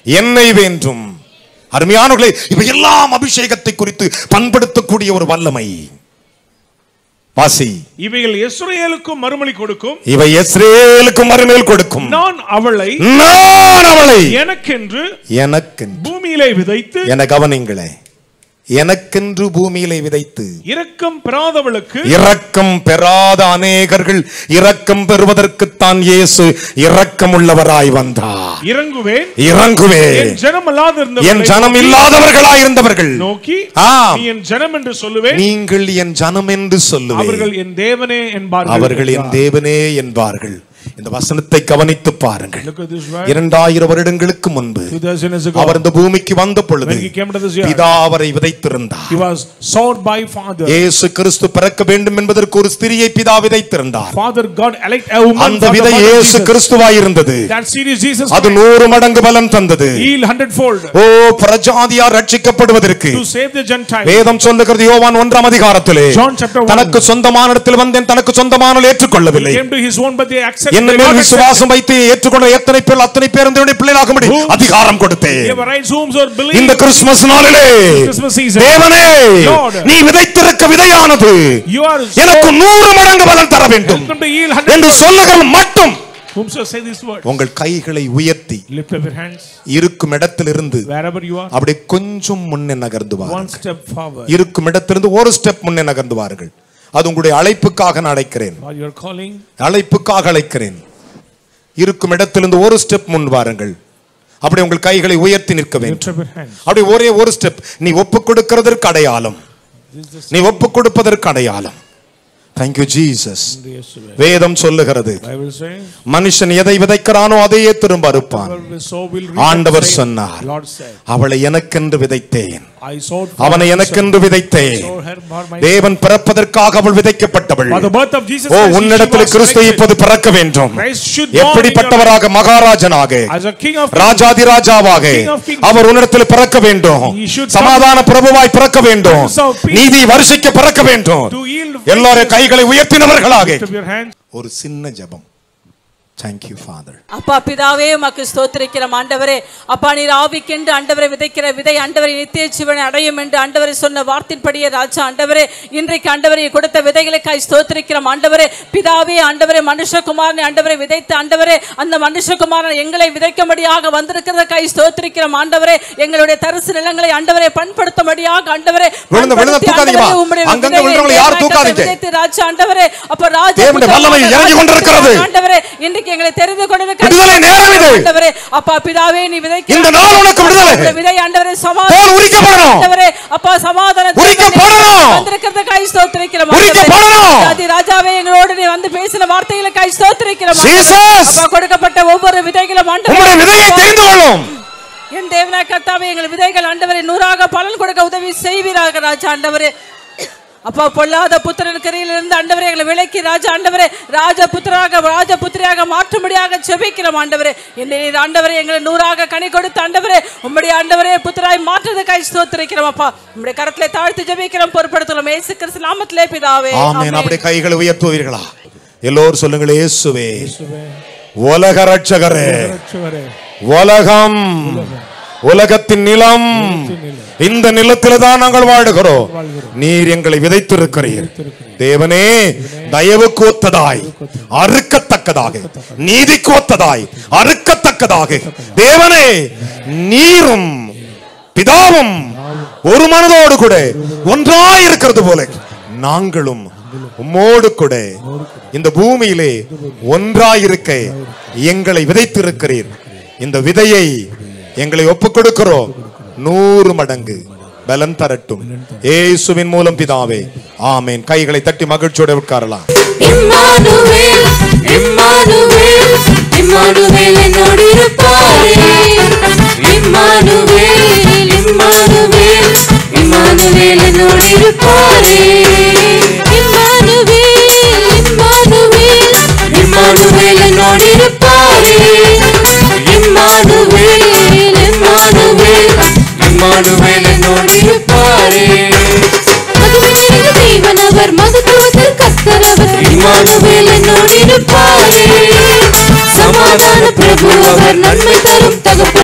எண்ணெய் வேண்டும் அருமையானவர்களே இவை எல்லாம் அபிஷேகத்தை குறித்து பண்படுத்தக்கூடிய ஒரு வல்லமை வாசி இவைகள் இஸ்ரவேலுக்கும் மறுமொழி கொடுக்கும் இவை எஸ்ரேலுக்கு மறுமேல் கொடுக்கும் நான் அவளை நான் அவளை எனக்கென்று எனக்கு பூமியிலே விதைத்து என கவனிங்களே எனக்கென்று பூமியிலே விதைத்து இரக்கம் பெறாதவளுக்கு இரக்கம் பெறாத அநேகர்கள் இரக்கம் பெறுவதற்குத்தான் இயேசு இரக்கமுள்ளவராய் வந்தார் இறங்குவேன் இறங்குவே என் ஜனம் அல்லாத என் ஜனம் இல்லாதவர்களாய் இருந்தவர்கள் நோக்கி ஆம். நீ என் ஜனம் என்று சொல்லுவேன் நீங்கள் என் ஜனம் என்று சொல்லுவேன் அவர்கள் என் தேவனே என்பார்கள் அவர்கள் என் தேவனே என்பார்கள் இந்த வசனத்தை கவனித்து பாருங்கள் Look at this word. இரண்டாயிரம் வருடங்களுக்கு முன்பு 2000 years ago, அவர் இந்த பூமிக்கு வந்த பொழுது when he came to this earth, பிதா அவரை விதைத்திருந்தார் he was sought by Father. இயேசு கிறிஸ்து பிறக்க வேண்டும் என்பதற்கு ஒரு ஸ்திரியை பிதா விதைத்திருந்தார் Father God elect a woman அந்த for the விதை mother of இயேசு Jesus. கிறிஸ்துவாய் இருந்தது That seed is Jesus அது Christ. நூறு மடங்கு பலன் தந்தது Heal hundredfold O பிரஜாதியார் ரட்சிக்கப்படுவதற்கு to save the Gentiles. வேதம் சொல்லுகிறது யோவான் ஒன்றாம் அதிகாரத்திலே John chapter one. தனக்கு சொந்தமான இடத்தில் வந்தேன் தனக்கு சொந்தமான ஏற்றுக்கொள்ளவில்லை Came to his own, but they accepted. என்ன they மேல் not accepted. விசுவாசம் வைத்து ஏற்றுக்கொண்ட எத்தனை பேர் அத்தனை பேர் என்னுடைய பிள்ளைகளாகும்படி Who? அதிகாரம் கொடுத்தேன் They were rights whom or believe. இந்த கிறிஸ்துமஸ் நாளிலே Christmas season. தேவனே Lord. நீ விதைத்திருக்க விதையானது You are எனக்கு நூறு மடங்கு பலன் தர வேண்டும் welcome to heal என்று hundred. சொல்லுகிற மட்டும் Whom shall say this word? உங்கள் கைகளை உயர்த்தி Lift up your hands இருக்கும் இடத்திலிருந்து wherever you are. அப்படி கொஞ்சம் முன்னே நகர்ந்து One வாருங்கள் step forward. இருக்கும் இடத்திலிருந்து ஒரு ஸ்டெப் முன்னே நகர்ந்து வாருங்கள் அது உங்களுடைய அழைப்புக்காக நான் அழைக்கிறேன் While you are calling, அழைப்புக்காக அழைக்கிறேன் இருக்கும் இடத்திலிருந்து ஒரு ஸ்டெப் முன் வாருங்கள் அப்படி உங்கள் கைகளை உயர்த்தி நிற்க lift வேண்டும் up your hands. அப்படி ஒரே ஒரு ஸ்டெப் நீ ஒப்பு கொடுக்கிறதற்கு அடையாளம் This is நீ ஒப்பு கொடுப்பதற்கு அடையாளம் தேங்க்யூ ஜீசஸ் the Yeshua. வேதம் சொல்லுகிறது Bible saying, மனுஷன் எதை விதைக்கிறானோ அதையே திரும்ப அறுப்பான் "Whoever will sow will reap." ஆண்டவர் Say, சொன்னார் Lord said, அவளை எனக்கென்று விதைத்தேன் I sowed for அவனை myself. எனக்கென்று விதைத்தேன் Sowed her for myself. தேவன் பிறப்பதற்காக அவள் விதைக்கப்பட்டவள் For the birth of Jesus O Christ, உன்னிடத்தில் she was கிறிஸ்து selected. இப்போது பிறக்க வேண்டும் Christ should born in your எப்படிப்பட்டவராக மகாராஜனாக As a king of kings, ராஜாதி ராஜாவாக King of kings. அவர் உன்னிடத்தில் பிறக்க வேண்டும் He should சமாதான பிரபுவாய் பிறக்க வேண்டும் Prince of peace. நீதி வருஷிக்க பிறக்க வேண்டும் to yield எல்லாரும் கைகளை உயர்த்தினவர்களாக lift up your hands. ஒரு சின்ன ஜெபம் தேங்க்யூ ஃபாதர் அப்பா பிதாவே உமக்கு ஸ்தோத்திரிக்கிறோம் ஆண்டவரே அப்பா நீர் ஆவிக்கென்று ஆண்டவரை விதைக்கிற விதை ஆண்டவரை நித்திய ஜீவனை அடையும் என்று ஆண்டவரை சொன்ன வார்த்தையின்படியே ராஜா ஆண்டவரே இன்றைக்கு ஆண்டவரை கொடுத்த விதைகளுக்காய் ஸ்தோத்திரிக்கிறோம் ஆண்டவரே பிதாவே ஆண்டவரே மனுஷகுமாரனை ஆண்டவரை விதைத்த ஆண்டவரே அந்த மனுஷகுமாரன் எங்களை விதைக்கும்படியாக வந்திருக்கிறதுக்காய் ஸ்தோத்திரிக்கிறோம் ஆண்டவரே எங்களுடைய தரிசு நிலங்களை ஆண்டவரை பண்படுத்தும்படியாக ஆண்டவரே விழுந்து- விழுந்து பண்படுத்தி தூக்காதீங்கம்மா. ஆண்டவரே, உம்முடைய அங்கங்க விதையை விழுறவங்களை யாரும் தேவனாய் தூக்காதீங்க. விதைத்து ராஜா ஆண்டவரே அப்ப ராஜா தேவனுடைய வல்லமை இறங்கி கொண்டிருக்கிறது. ஆண்டவரே இன்றைக்கு எங்களை தெரிந்து கொண்டது விடுதலை நேரம் இது. ஆண்டவரே அப்பா பிதாவே நீ விதைக்கிற இந்த நாள் உனக்கு விடுதலை. இந்த விதை ஆண்டவரே போல் சமாதானம் உரிக்கப்படணும். ஆண்டவரே அப்பா சமாதானம் உரிக்கப்படணும். வந்திருக்கிறதுக்காய் ஸ்தோத்திரிக்கிறோம் உரிக்கப்படணும். ஆதி ராஜாவே எங்களோடு நீ வந்து பேசின வார்த்தைகளுக்காய் ஸ்தோத்திரிக்கிறோம் Jesus. அப்பா கொடுக்கப்பட்ட ஒவ்வொரு விதைகளும் உங்களுடைய விதையை ஆண்டவரே தெரிந்து கொள்ளும் என் தேவனா கர்த்தாவே எங்கள் விதைகள் ஆண்டவரே நூறாக பலன் கொடுக்க உதவி செய்வீராக ராஜா ஆண்டவரே அப்பா பொல்லாத புத்திரன் கரையிலிருந்து ஆண்டவரே எங்களை விலக்கி ராஜா ஆண்டவரே ராஜபுத்திராக ராஜபுத்திரியாக மாற்றும்படியாக செபிக்கிறோம் ஆண்டவரே என்னை நீர் ஆண்டவரே எங்களை நூறாக கனி கொடுத்து ஆண்டவரே உம்முடைய ஆண்டவரே புத்திராய் மாற்றுறதுக்காய் ஸ்தோத்திரிக்கிறோம் அப்பா உம்முடைய கரத்திலே தாழ்த்தி ஜெபிக்கிறோம் பொறுப்படுத்தலாம் ஏசு கிறிஸ்து நாமத்திலே பிதாவே ஆமென் ஆமென். அப்படி கைகளை உயர்த்துவீர்களா எல்லோரும் சொல்லுங்கள் இயேசுவே இயேசுவே, உலக ரட்சகரே ரட்சகரே, உலகம் உலகத்தின் நிலம் இந்த நிலத்தில தான் நாங்கள் வாழுகிறோம் நீர் எங்களை விதைத்திருக்கிறீர் தேவனே தயவுக்கு ஒத்ததாய் அறுக்கத்தக்கதாக நீதிக்கு ஒத்ததாய் அறுக்கத்தக்கதாக தேவனே நீரும் பிதாவும் ஒரு மனதோடு கூட ஒன்றாய் இருக்கிறது போல நாங்களும் உம்மோடு கூட இந்த பூமியிலே ஒன்றாயிருக்க எங்களை விதைத்திருக்கிறீர் இந்த விதையை எங்களை ஒப்புக் கொடுக்கிறோம் நூறு மடங்கு பலன் தரட்டும் இயேசுவின் மூலம் பிதாவே ஆமென் கைகளை தட்டி மகிழ்ச்சியோட உட்காரலாம் இம்மானுவேல் இம்மானுவேல் இம்மானுவேல் என்னோடு இருப்பாரே இம்மானுவேல் இம்மானுவேல் இம்மானுவேல் என்னோடு இருப்பாரே இம்மானுவேல் இம்மானுவேல் இம்மானுவேல் என்னோடு இருப்பாரே இம்மானுவேல் இம்மானுவேல் இம்மானுவேல் என்னோடு இருப்பாரே மகிமையின் தேவனவர் மகத்துவத்தில் கர்த்தரவர் இம்மானுவேல் என்னோடு இருப்பாரே சமாதான பிரபு அவர் நன்மை தரும் தகப்ப